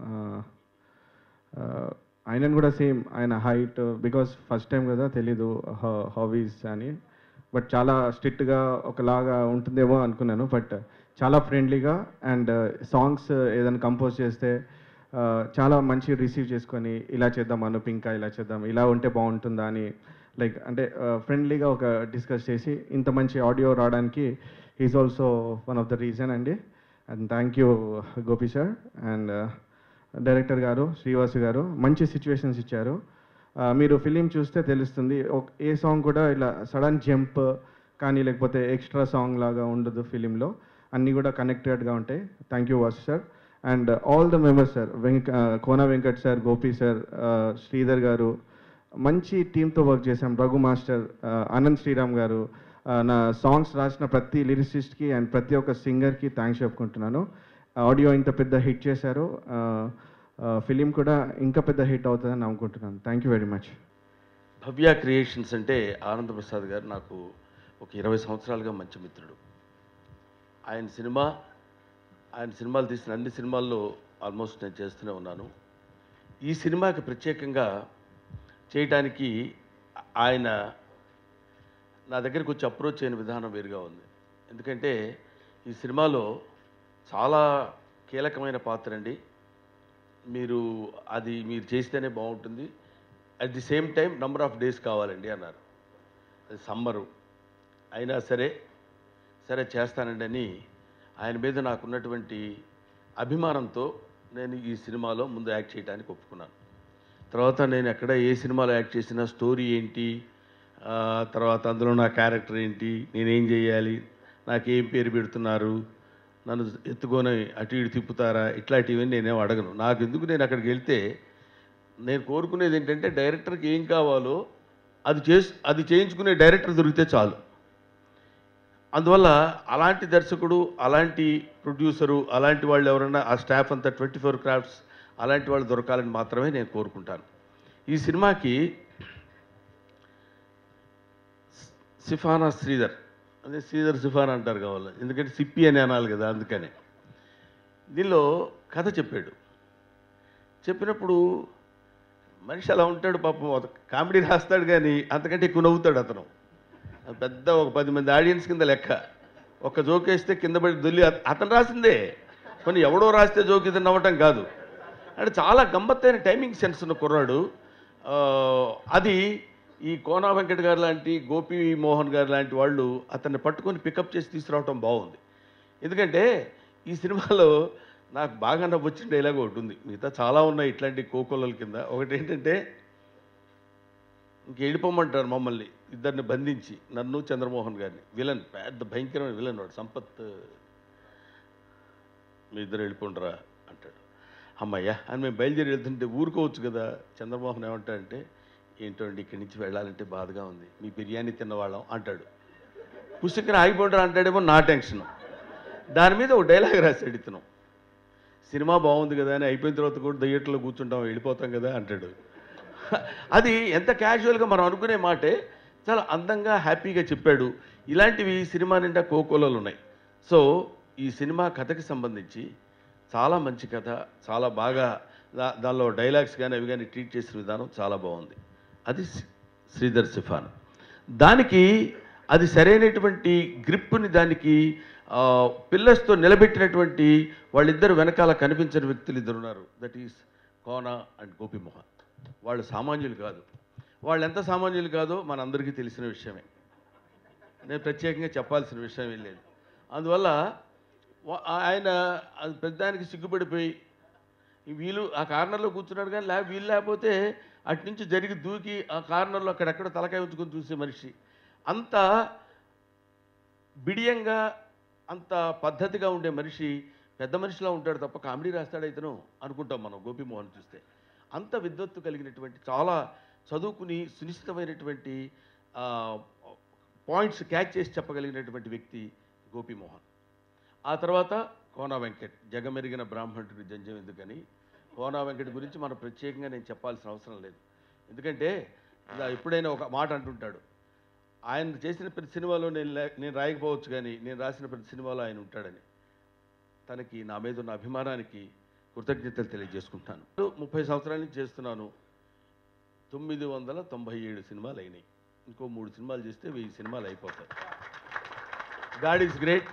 ఆయనను కూడా సేమ్ ఆయన హైట్ బికాస్ ఫస్ట్ టైం కదా తెలీదు హాబీస్ అని బట్ చాలా స్ట్రిక్ట్గా ఒకలాగా ఉంటుందేమో అనుకున్నాను బట్ చాలా ఫ్రెండ్లీగా అండ్ సాంగ్స్ ఏదైనా కంపోజ్ చేస్తే ఆ, చాలా మంచి రిసీవ్ చేసుకొని ఇలా చేద్దాం అనుపు ఇంకా ఇలా చేద్దాం ఇలా ఉంటే బాగుంటుందా అని లైక్ అంటే ఫ్రెండ్లీగా ఒక డిస్కస్ చేసి ఇంత మంచి ఆడియో రావడానికి is also one of the reason అండి and thank you Gopi sir and director garu Srivasu గారు మంచి సిచ్యువేషన్స్ ఇచ్చారు ఆ, మీరు ఫిలిం చూస్తే తెలుస్తుంది ఒక- ఏ సాంగ్ కూడా ఇలా సడన్ జంప్ కానీ లేకపోతే ఎక్స్ట్రా సాంగ్ లాగా ఉండదు ఫిలింలో అన్నీ కూడా కనెక్టెడ్గా ఉంటాయి thank you Vasu sir and all the members sir వెంక కోన వెంకట్ సార్ గోపి సార్ శ్రీధర్ గారు మంచి టీంతో వర్క్ చేశాం రఘు మాస్టర్ ఆ, ఆనంద్ శ్రీరామ్ గారు ఆ, నా సాంగ్స్ రాసిన ప్రతి లిరిసిస్ట్కి అండ్ ప్రతి ఒక్క సింగర్కి థ్యాంక్స్ చెప్పుకుంటున్నాను ఆడియో ఇంత పెద్ద హిట్ చేశారు ఫిలిం కూడా ఇంకా పెద్ద హిట్ అవుతుందని అనుకుంటున్నాను thank you very much Bhavya creations అంటే ఆనంద ప్రసాద్ గారు నాకు ఒక ఇరవై సంవత్సరాలుగా మంచి మిత్రుడు ఆయన సినిమా ఆయన సినిమాలు తీసిన అన్ని సినిమాల్లో ఆల్మోస్ట్ నేను చేస్తూనే ఉన్నాను ఈ సినిమాకి ప్రత్యేకంగా చేయటానికి ఆయన నా దగ్గరికి వచ్చి అప్రోచ్ అయిన విధానం వేరుగా ఉంది ఎందుకంటే ఈ సినిమాలో చాలా కీలకమైన పాత్ర అండి మీరు అది మీరు చేస్తేనే బాగుంటుంది at the same time number of days కావాలండి అన్నారు అది సమ్మరు అయినా సరే సరే చేస్తానండి అని ఆయన మీద నాకున్నటువంటి అభిమానంతో నేను ఈ సినిమాలో ముందు యాక్ట్ చేయడానికి ఒప్పుకున్నాను తర్వాత నేను ఎక్కడ ఏ సినిమాలో యాక్ట్ చేసినా స్టోరీ ఏంటి ఆ, తర్వాత అందులో నా క్యారెక్టర్ ఏంటి నేనేం చేయాలి నాకేం పేరు పెడుతున్నారు నన్ను ఎత్తుకొని అటు ఇటు తిప్పుతారా ఇట్లాంటివన్నీ నేనేం అడగను నాకు ఎందుకు నేను అక్కడికి వెళ్తే నేను కోరుకునేది ఏంటంటే డైరెక్టర్కి ఏం కావాలో అది చేసి అది చేయించుకునే డైరెక్టర్ దొరికితే చాలు అందువల్ల అలాంటి దర్శకుడు అలాంటి ప్రొడ్యూసరు అలాంటి వాళ్ళు ఎవరైనా ఆ స్టాఫ్ అంతా ట్వంటీ ఫోర్ క్రాఫ్ట్స్ అలాంటి వాళ్ళు దొరకాలని మాత్రమే నేను కోరుకుంటాను ఈ సినిమాకి సిఫానా శ్రీధర్ అదే శ్రీధర్ సిఫానా అంటారు కావాలి ఎందుకంటే సిప్పి అని అనాలి కదా అందుకనే దీనిలో కథ చెప్పాడు చెప్పినప్పుడు మనిషి అలా ఉంటాడు పాపం ఒక కామెడీ రాస్తాడు కానీ అంతకంటే ఎక్కువ నవ్వుతాడు అతను అది పెద్ద ఒక పది మంది ఆడియన్స్ కింద లెక్క ఒక జోక్ వేస్తే కింద పడి దొల్లి అత- అతను రాసిందే కొన్ని ఎవడో రాస్తే జోక్ ఇది నవ్వటం కాదు అంటే చాలా గమ్మత్తైన టైమింగ్ సెన్స్ ఉన్న కుర్రాడు ఆ, అది ఈ కోనా వెంకట్ గారు లాంటి గోపి మోహన్ గారు లాంటి వాళ్ళు అతన్ని పట్టుకొని పికప్ చేసి తీసుకురావటం బాగుంది ఎందుకంటే ఈ సినిమాలో నాకు బాగా నవ్వొచ్చిన డైలాగ్ ఒకటి ఉంది మిగతా చాలా ఉన్నాయి ఇట్లాంటి కోకొల్లల కింద ఒకటి ఏంటంటే ఇంక వెళ్ళిపోమంటారు మమ్మల్ని ఇద్దరిని బంధించి నన్ను చంద్రమోహన్ గారిని విలన్ పెద్ద భయంకరమైన విలన్ వాడు సంపత్ మీ ఇద్దరు వెళ్ళిపోండిరా అంటాడు అమ్మయ్యా అని మేము బయలుదేరి వెళ్తుంటే ఊరుకోవచ్చు కదా చంద్రమోహన్ ఏమంటాడంటే ఏంటో అండి ఇక్కడి నుంచి వెళ్ళాలంటే బాధగా ఉంది మీ బిర్యానీ తిన్నవాళ్ళం అంటాడు పుస్తకం ఆగిపోంటారు అంటాడేమో నా టెన్షన్ దాని మీద ఒక డైలాగ్ రాశాడు ఇతను సినిమా బాగుంది కదా అని అయిపోయిన తర్వాత కూడా థియేటర్లో కూర్చుంటాం వెళ్ళిపోతాం కదా అంటాడు అది ఎంత క్యాజువల్గా మనం అనుకునే మాటే చాలా అందంగా హ్యాపీగా చెప్పాడు ఇలాంటివి ఈ సినిమా నిండా కోకోలలు ఉన్నాయి సో ఈ సినిమా కథకి సంబంధించి చాలా మంచి కథ చాలా బాగా దా- దానిలో డైలాగ్స్ కానీ అవి కానీ ట్రీట్ చేసిన విధానం చాలా బాగుంది అది శ్రీ- శ్రీధర్ సిఫాన్ దానికి అది సరైనటువంటి గ్రిప్ని దానికి పిల్లర్స్తో నిలబెట్టినటువంటి వాళ్ళిద్దరు వెనకాల కనిపించిన వ్యక్తులు ఇద్దరు ఉన్నారు that is Kona and Gopimohan వాళ్ళు సామాన్యులు కాదు వాళ్ళు ఎంత సామాన్యులు కాదో మనందరికీ తెలిసిన విషయమే నేను ప్రత్యేకంగా చెప్పాల్సిన విషయం ఏం లేదు అందువల్ల వా- ఆయన అది పెద్దానికి సిగ్గుపడిపోయి ఈ వీళ్ళు ఆ కార్నర్లో కూర్చున్నాడు కానీ లే వీళ్ళు లేకపోతే అటు నుంచి జరిగి దూకి ఆ కార్నర్లో అక్కడెక్కడ తలకాయ ఉంచుకొని చూసే మనిషి అంత బిడియంగా అంత పద్ధతిగా ఉండే మనిషి పెద్ద మనిషిలా ఉంటాడు తప్ప కామెడీ రాస్తాడు ఇతను అనుకుంటాం మనం గోపిమోహన్ చూస్తే అంత విద్వత్తు కలిగినటువంటి చాలా చదువుకుని సునిశ్చితమైనటువంటి పాయింట్స్ క్యాచ్ చేసి చెప్పగలిగినటువంటి వ్యక్తి గోపిమోహన్ ఆ తర్వాత కోనా వెంకట్ జగమెరిగిన బ్రాహ్మణుడికి జంజం ఎందుకని కోనా వెంకట్ గురించి మనం ప్రత్యేకంగా నేను చెప్పాల్సిన అవసరం లేదు ఎందుకంటే ఇలా ఎప్పుడైనా ఒక మాట అంటుంటాడు ఆయన చేసిన ప్రతి సినిమాలో నేను లే- నేను రాయకపోవచ్చు కానీ నేను రాసిన ప్రతి సినిమాలో ఆయన ఉంటాడని తనకి నా మీద ఉన్న అభిమానానికి కృతజ్ఞతలు తెలియజేసుకుంటాను ముప్పై సంవత్సరాల నుంచి చేస్తున్నాను తొమ్మిది వందల తొంభై ఏడు సినిమాలు అయినాయి ఇంకో మూడు సినిమాలు చేస్తే వెయ్యి సినిమాలు అయిపోతాయి గాడ్ ఈజ్ గ్రేట్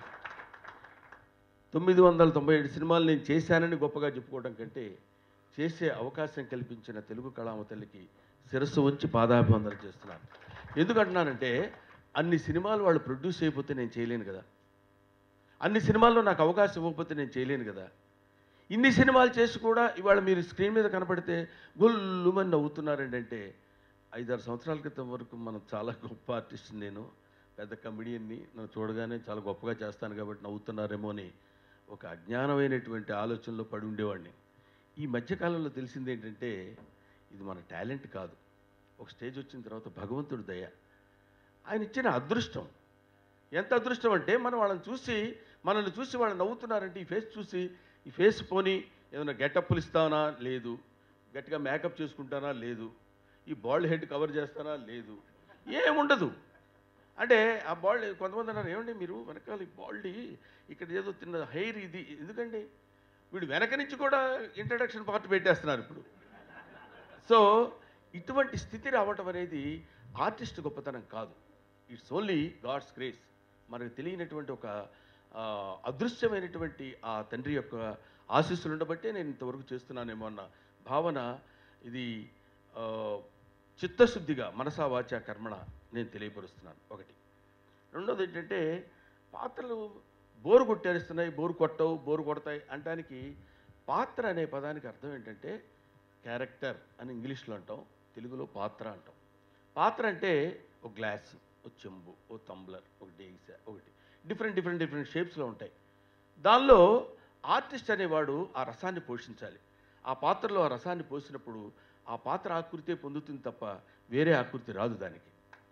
తొమ్మిది వందల తొంభై ఏడు సినిమాలు నేను చేశానని గొప్పగా చెప్పుకోవడం కంటే చేసే అవకాశం కల్పించిన తెలుగు కళామ తల్లికి శిరస్సు ఉంచి పాదాభివందన చేస్తున్నాను ఎందుకంటున్నానంటే అన్ని సినిమాలు వాళ్ళు ప్రొడ్యూస్ అయిపోతే నేను చేయలేను కదా అన్ని సినిమాల్లో నాకు అవకాశం ఇవ్వకపోతే నేను చేయలేను కదా ఇన్ని సినిమాలు చేసి కూడా ఇవాళ మీరు స్క్రీన్ మీద కనపడితే గొల్లుమని నవ్వుతున్నారండి అంటే ఐదారు సంవత్సరాల క్రితం వరకు మనం చాలా గొప్ప ఆర్టిస్ట్ నేను పెద్ద కమెడియన్ని నన్ను చూడగానే చాలా గొప్పగా చేస్తాను కాబట్టి నవ్వుతున్నారేమో అని ఒక అజ్ఞానమైనటువంటి ఆలోచనలో పడి ఉండేవాడిని ఈ మధ్యకాలంలో తెలిసింది ఏంటంటే ఇది మన టాలెంట్ కాదు ఒక స్టేజ్ వచ్చిన తర్వాత భగవంతుడి దయ ఆయన ఇచ్చిన అదృష్టం ఎంత అదృష్టం అంటే మనం వాళ్ళని చూసి మనల్ని చూసి వాళ్ళు నవ్వుతున్నారంటే ఈ ఫేస్ చూసి ఈ ఫేస్ పోని ఏమైనా గెటప్పులు ఇస్తానా లేదు గట్టిగా మేకప్ చేసుకుంటానా లేదు ఈ బాల్డ్ హెడ్ కవర్ చేస్తానా లేదు ఏముండదు అంటే ఆ బాల్డ్ కొంతమంది అన్నారు ఏమండి మీరు వెనకాల ఈ బాల్డ్ ఇక్కడ ఏదో తిన్న హెయిర్ ఇది ఎందుకండి వీడు వెనక నుంచి కూడా ఇంట్రడక్షన్ పార్ట్ పెట్టేస్తున్నారు ఇప్పుడు సో ఇటువంటి స్థితి రావటం అనేది ఆర్టిస్ట్ గొప్పతనం కాదు ఇట్స్ ఓన్లీ గాడ్స్ గ్రేస్ మనకు తెలియనటువంటి ఒక ఆ, అదృశ్యమైనటువంటి ఆ తండ్రి యొక్క ఆశీస్సులు ఉండబట్టే నేను ఇంతవరకు చేస్తున్నానేమో అన్న భావన ఇది ఆ, చిత్తశుద్ధిగా మనసా వాచ కర్మణ నేను తెలియపరుస్తున్నాను ఒకటి రెండోది ఏంటంటే పాత్రలు బోరు కొట్టేస్తున్నాయి బోరు కొట్టవు బోరు కొడతాయి అంటానికి పాత్ర అనే పదానికి అర్థం ఏంటంటే క్యారెక్టర్ అని ఇంగ్లీష్లో అంటాం తెలుగులో పాత్ర అంటాం పాత్ర అంటే ఒక గ్లాస్ ఒక చెంబు ఒక తంబ్లర్ ఒక డేగిస ఒకటి డిఫరెంట్ డిఫరెంట్ డిఫరెంట్ షేప్స్లో ఉంటాయి దానిలో ఆర్టిస్ట్ అనేవాడు ఆ రసాన్ని పోషించాలి ఆ పాత్రలో ఆ రసాన్ని పోసినప్పుడు ఆ పాత్ర ఆకృతే పొందుతుంది తప్ప వేరే ఆకృతి రాదు దానికి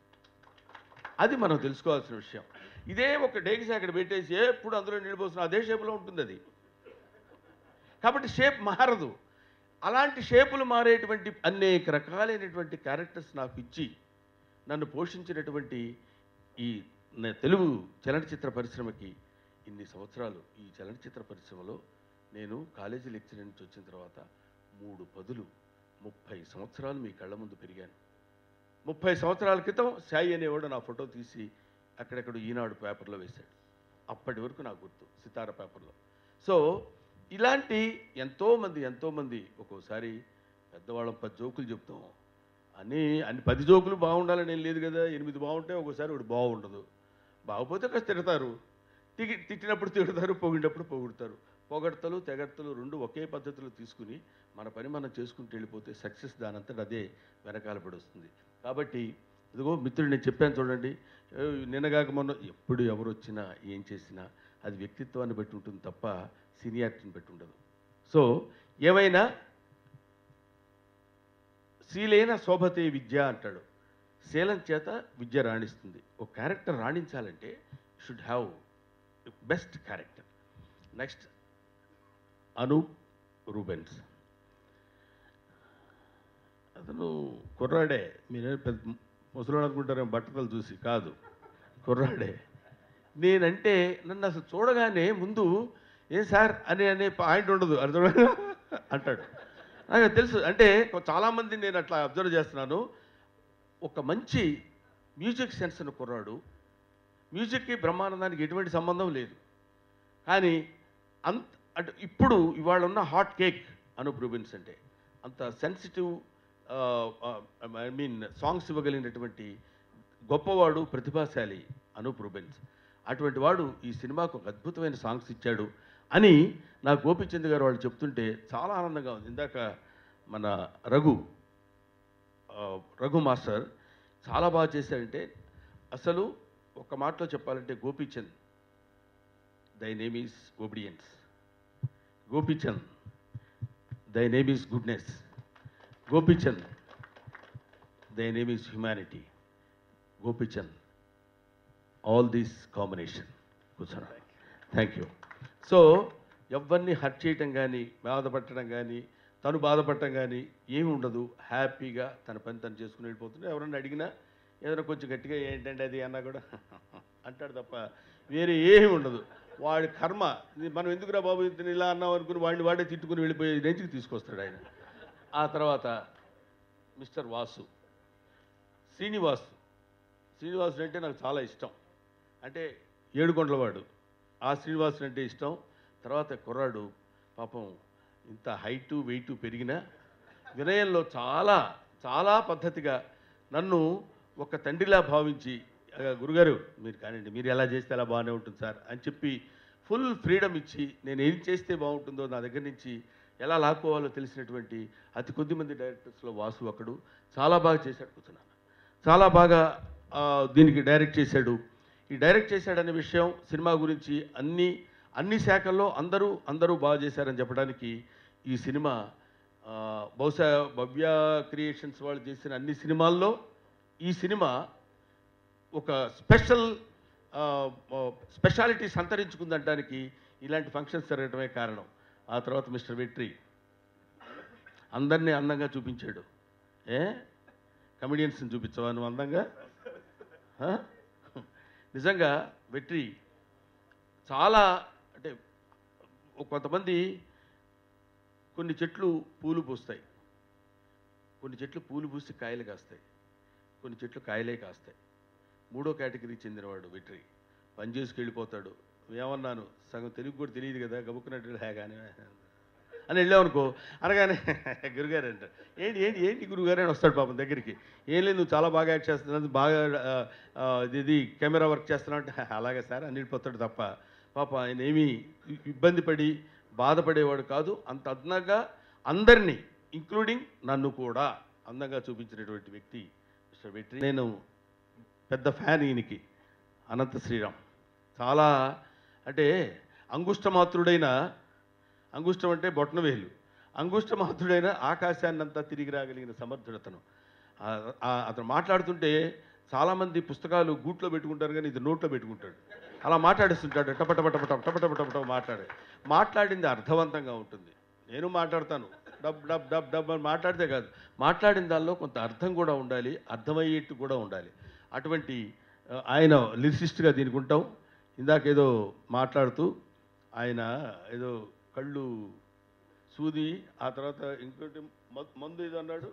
అది మనం తెలుసుకోవాల్సిన విషయం ఇదే ఒక డేగిస అక్కడ పెట్టేసి ఎప్పుడు అందులో నీళ్ళు పోసిన అదే షేపులో ఉంటుంది అది కాబట్టి షేప్ మారదు అలాంటి షేపులు మారేటువంటి అనేక రకాలైనటువంటి క్యారెక్టర్స్ నాకు ఇచ్చి నన్ను పోషించినటువంటి ఈ న- తెలుగు చలనచిత్ర పరిశ్రమకి ఇన్ని సంవత్సరాలు ఈ చలనచిత్ర పరిశ్రమలో నేను కాలేజీ లెక్చర్ నుంచి వచ్చిన తర్వాత మూడు పదులు ముప్పై సంవత్సరాలు మీ కళ్ళ ముందు పెరిగాను ముప్పై సంవత్సరాల క్రితం సాయి అనేవాడు నా ఫోటో తీసి అక్కడెక్కడ ఈనాడు పేపర్లో వేశాడు అప్పటి వరకు నాకు గుర్తు సితార పేపర్లో సో ఇలాంటి ఎంతోమంది ఎంతోమంది ఒక్కోసారి పెద్దవాళ్ళం పది జోకులు చెప్తాం అన్నీ అన్ని పది జోకులు బాగుండాలని ఏం లేదు కదా ఎనిమిది బాగుంటే ఒక్కోసారి ఒకటి బాగుండదు బాగుపోతే కాస్త తిడతారు తిగి తిట్టినప్పుడు తిడతారు పొగిడినప్పుడు పొగుడతారు పొగడతలు తెగడతలు రెండు ఒకే పద్ధతిలో తీసుకుని మన పని మనం చేసుకుంటూ వెళ్ళిపోతే సక్సెస్ దానంతట అదే వెనకాల పడి వస్తుంది కాబట్టి ఇదిగో మిత్రుడు నేను చెప్పాను చూడండి ఏ, నిన్నగాక మొన్న ఎప్పుడు ఎవరు వచ్చినా ఏం చేసినా అది వ్యక్తిత్వాన్ని బట్టి ఉంటుంది తప్ప సీనియారిటీని బట్టి ఉండదు సో ఏమైనా శీలైన శోభతే విద్య అంటాడు శీలం చేత విద్య రాణిస్తుంది ఒక క్యారెక్టర్ రాణించాలంటే should have best character next Anup Rubens అతను కుర్రాడే మీరే పెద్ద ముసలాడు అనుకుంటారేమో బట్టతలు చూసి కాదు కుర్రాడే నేనంటే నన్ను అసలు చూడగానే ముందు ఏం సార్ అని అనే పాయింట్ ఉండదు అర్థం అంటాడు నాకు తెలుసు అంటే చాలామంది నేను అట్లా అబ్జర్వ్ చేస్తున్నాను ఒక మంచి మ్యూజిక్ సెన్స్ ఉన్న కుర్రాడు మ్యూజిక్కి బ్రహ్మానందానికి ఎటువంటి సంబంధం లేదు కానీ అంత అంటే ఇప్పుడు ఇవాళ ఉన్న హాట్ కేక్ అనూప్ రూబిన్స్ అంటే అంత సెన్సిటివ్ ఐ మీన్ సాంగ్స్ ఇవ్వగలిగినటువంటి గొప్పవాడు ప్రతిభాశాలి అనూప్ రూబెన్స్ అటువంటి వాడు ఈ సినిమాకు ఒక అద్భుతమైన సాంగ్స్ ఇచ్చాడు అని నా గోపిచంద్ గారు వాళ్ళు చెప్తుంటే చాలా ఆనందంగా ఉంది ఇందాక మన రఘు ఆ, రఘు మాస్టర్ చాలా బాగా చేశారంటే అసలు ఒక మాటలో చెప్పాలంటే Gopichand thy name is obedience Gopichand thy name is goodness Gopichand thy name is humanity Gopichand all these combination కూర్చోరా థ్యాంక్ యూ సో ఎవరిని హర్ట్ చేయటం కానీ బాధపడటం కానీ తను బాధపడటం కానీ ఏమి ఉండదు హ్యాపీగా తన పని తను చేసుకుని వెళ్ళిపోతుంది ఎవరన్నా అడిగినా ఏదైనా కొంచెం గట్టిగా ఏంటంటే అది అన్నా కూడా అంటాడు తప్ప వేరే ఏమి ఉండదు వాడి కర్మ ఇది మనం ఎందుకురా బాబు ఇతను ఇలా అన్నాం అనుకుని వాడిని వాడే తిట్టుకుని వెళ్ళిపోయే రేంజ్కి తీసుకొస్తాడు ఆయన ఆ తర్వాత మిస్టర్ వాసు శ్రీనివాస్ శ్రీనివాసుడు అంటే నాకు చాలా ఇష్టం అంటే ఏడుకొండలవాడు ఆ శ్రీనివాసుడు అంటే ఇష్టం తర్వాత కుర్రాడు పాపం ఇంత హైటు వెయిట్ పెరిగినా వినయంలో చాలా చాలా పద్ధతిగా నన్ను ఒక తండ్రిలా భావించి "ఆ, గురుగారు మీరు కానివ్వండి మీరు ఎలా చేస్తే అలా బాగానే ఉంటుంది సార్ అని చెప్పి ఫుల్ ఫ్రీడమ్ ఇచ్చి నేను ఏం చేస్తే బాగుంటుందో నా దగ్గర నుంచి ఎలా లాక్కోవాలో తెలిసినటువంటి అతి కొద్ది మంది డైరెక్టర్స్లో వాసు ఒకడు చాలా బాగా చేశాడు కూర్చున్నాను చాలా బాగా ఆ, దీనికి డైరెక్ట్ చేశాడు ఈ డైరెక్ట్ చేశాడనే విషయం సినిమా గురించి అన్ని అన్ని శాఖల్లో అందరూ అందరూ బాగా చేశారని చెప్పడానికి ఈ సినిమా ఆ, బహుశా భవ్య క్రియేషన్స్ వాళ్ళు చేసిన అన్ని సినిమాల్లో ఈ సినిమా ఒక స్పెషల్ ఆ, ఆ, స్పెషాలిటీ సంతరించుకుందనడానికి ఇలాంటి ఫంక్షన్స్ జరగడమే కారణం ఆ తర్వాత మిస్టర్ వెట్రీ అందరినీ అందంగా చూపించాడు ఏ కమెడియన్స్ని చూపించవా నువ్వు అందంగా ఆ? నిజంగా వెట్రీ చాలా అంటే కొంతమంది కొన్ని చెట్లు పూలు పూస్తాయి కొన్ని చెట్లు పూలు పూసి కాయలు కాస్తాయి కొన్ని చెట్లు కాయలే కాస్తాయి మూడో కేటగిరీకి చెందినవాడు వెట్రీ పని చేసుకు వెళ్ళిపోతాడు ఏమన్నాను సగం తెలుగు కూడా తెలియదు కదా గబుక్కున్నట్టు హేగానే అని వెళ్ళామనుకో అనగానే గురుగారు అంటారు ఏంటి ఏంటి ఏంటి గురుగారు అని వస్తాడు పాపం దగ్గరికి ఏం లేదు నువ్వు చాలా బాగా యాక్ట్ చేస్తున్నావు బాగా ఆ, ఆ, ఇది- ఇది కెమెరా వర్క్ చేస్తున్నావు అంటే అలాగే సార్ అని వెళ్ళిపోతాడు తప్ప పాప ఆయన ఏమీ ఇబ్బంది పడి బాధపడేవాడు కాదు అంత అందంగా అందరినీ ఇంక్లూడింగ్ నన్ను కూడా అందంగా చూపించినటువంటి వ్యక్తి మిస్టర్ వెట్రీ నేను పెద్ద ఫ్యాన్ ఈయనకి అనంత శ్రీరామ్ చాలా అంటే అంగుష్టమాత్రుడైన అంగుష్టం అంటే బొట్నవేలు అంగుష్టమాత్రుడైన ఆకాశాన్నంతా తిరిగి రాగలిగిన సమర్థుడతను ఆ- ఆ- అతను మాట్లాడుతుంటే చాలామంది పుస్తకాలు గూట్లో పెట్టుకుంటారు కానీ ఇది నోట్లో పెట్టుకుంటాడు అలా మాట్లాడిస్తుంటాడు టపటపటపట టపటపటపట మాట్లాడు మాట్లాడింది అర్థవంతంగా ఉంటుంది నేను మాట్లాడతాను డబ్ డబ్ డబ్ డబ్ అని మాట్లాడితే కాదు మాట్లాడిన దానిలో కొంత అర్థం కూడా ఉండాలి అర్థమయ్యేట్టు కూడా ఉండాలి అటువంటి ఆ, ఆయన లిరిసిస్ట్గా దీనికి ఉంటాం ఇందాక ఏదో మాట్లాడుతూ ఆయన ఏదో కళ్ళు సూది ఆ తర్వాత ఇంకోటి మ- మందు ఏదో అన్నాడు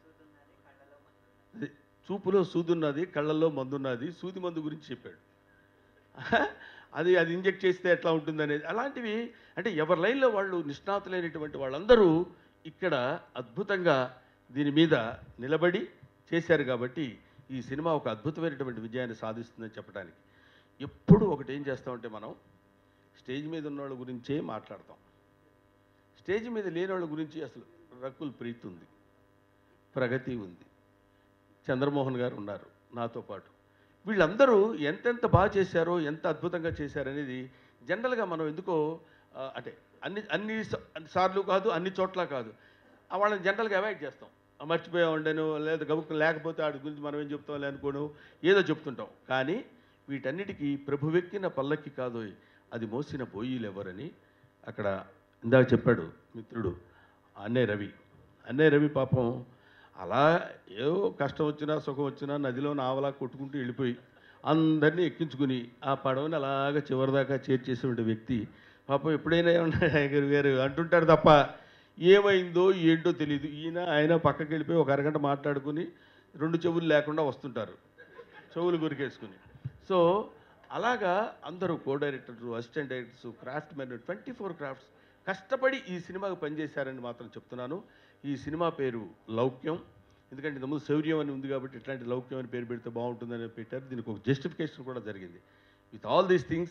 అది చూపులో సూదున్నది కళ్ళల్లో మందున్నది సూది మందు గురించి చెప్పాడు అది అది ఇంజెక్ట్ చేస్తే ఎట్లా ఉంటుంది అనేది అలాంటివి అంటే ఎవరి లైన్లో వాళ్ళు నిష్ణాతులైనటువంటి వాళ్ళందరూ ఇక్కడ అద్భుతంగా దీని మీద నిలబడి చేశారు కాబట్టి ఈ సినిమా ఒక అద్భుతమైనటువంటి విజయాన్ని సాధిస్తుందని చెప్పడానికి ఎప్పుడు ఒకటి ఏం చేస్తామంటే మనం స్టేజ్ మీద ఉన్న వాళ్ళ గురించే మాట్లాడతాం స్టేజ్ మీద లేని వాళ్ళ గురించి అసలు రకుల్ ప్రీతి ఉంది ప్రగతి ఉంది చంద్రమోహన్ గారు ఉన్నారు నాతో పాటు వీళ్ళందరూ ఎంతెంత బాగా చేశారో ఎంత అద్భుతంగా చేశారనేది జనరల్గా మనం ఎందుకో ఆ, అంటే అన్ని అన్ని స- సార్లు కాదు అన్ని చోట్ల కాదు ఆ వాళ్ళని జనరల్గా అవాయిడ్ చేస్తాం ఆ, మర్చిపోయా ఉండను లేదా గబుక్కు లేకపోతే వాడి గురించి మనం ఏం చెప్తాం అనుకోను ఏదో చెప్తుంటాం కానీ వీటన్నిటికీ ప్రభువెక్కిన పల్లకి కాదు అది మోసిన బోయిలు ఎవరని అక్కడ ఇందాక చెప్పాడు మిత్రుడు అన్నయ్య రవి అన్నయ్య రవి పాపం అలా ఏదో కష్టం వచ్చినా సుఖం వచ్చినా నదిలో నావలా కొట్టుకుంటూ వెళ్ళిపోయి అందరినీ ఎక్కించుకుని ఆ పడవని అలాగ చివరిదాకా చేర్చేసేటువంటి వ్యక్తి పాపం ఎప్పుడైనా ఏమన్నా గారు గారు అంటుంటాడు తప్ప ఏమైందో ఏంటో తెలియదు ఈయన ఆయన పక్కకి వెళ్ళిపోయి ఒక అరగంట మాట్లాడుకుని రెండు చెవులు లేకుండా వస్తుంటారు చెవులు గురికేసుకుని సో అలాగా అందరూ co directors assistant directors craftsmen twenty four crafts కష్టపడి ఈ సినిమాకు పనిచేశారని మాత్రం చెప్తున్నాను ఈ సినిమా పేరు లౌక్యం ఎందుకంటే ఇంతకుముందు శౌర్యం అని ఉంది కాబట్టి ఇట్లాంటి లౌక్యం అని పేరు పెడితే బాగుంటుందని పెట్టారు దీనికి ఒక జస్టిఫికేషన్ కూడా జరిగింది విత్ ఆల్ దీస్ థింగ్స్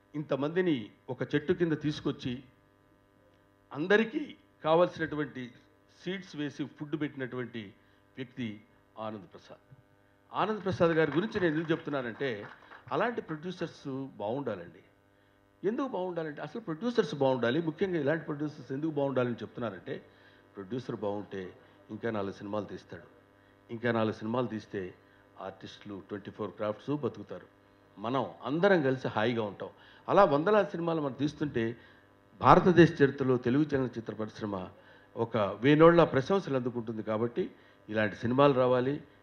ఇంతమందిని ఒక చెట్టు కింద తీసుకొచ్చి అందరికీ కావలసినటువంటి సీడ్స్ వేసి ఫుడ్ పెట్టినటువంటి వ్యక్తి ఆనంద్ ప్రసాద్ ఆనంద్ ప్రసాద్ గారి గురించి నేను ఎందుకు చెప్తున్నానంటే అలాంటి ప్రొడ్యూసర్స్ బాగుండాలండి ఎందుకు బాగుండాలంటే అసలు ప్రొడ్యూసర్స్ బాగుండాలి ముఖ్యంగా ఇలాంటి ప్రొడ్యూసర్స్ ఎందుకు బాగుండాలని చెప్తున్నారంటే ప్రొడ్యూసర్ బాగుంటే ఇంకా నాలుగు సినిమాలు తీస్తాడు ఇంకా నాలుగు సినిమాలు తీస్తే ఆర్టిస్టులు ట్వంటీ ఫోర్ క్రాఫ్ట్స్ బతుకుతారు మనం అందరం కలిసి హాయిగా ఉంటాం అలా వందలాది సినిమాలు మనం తీస్తుంటే భారతదేశ చరిత్రలో తెలుగు చలనచిత్ర పరిశ్రమ ఒక వేనోళ్ళ ప్రశంసలు అందుకుంటుంది కాబట్టి ఇలాంటి సినిమాలు రావాలి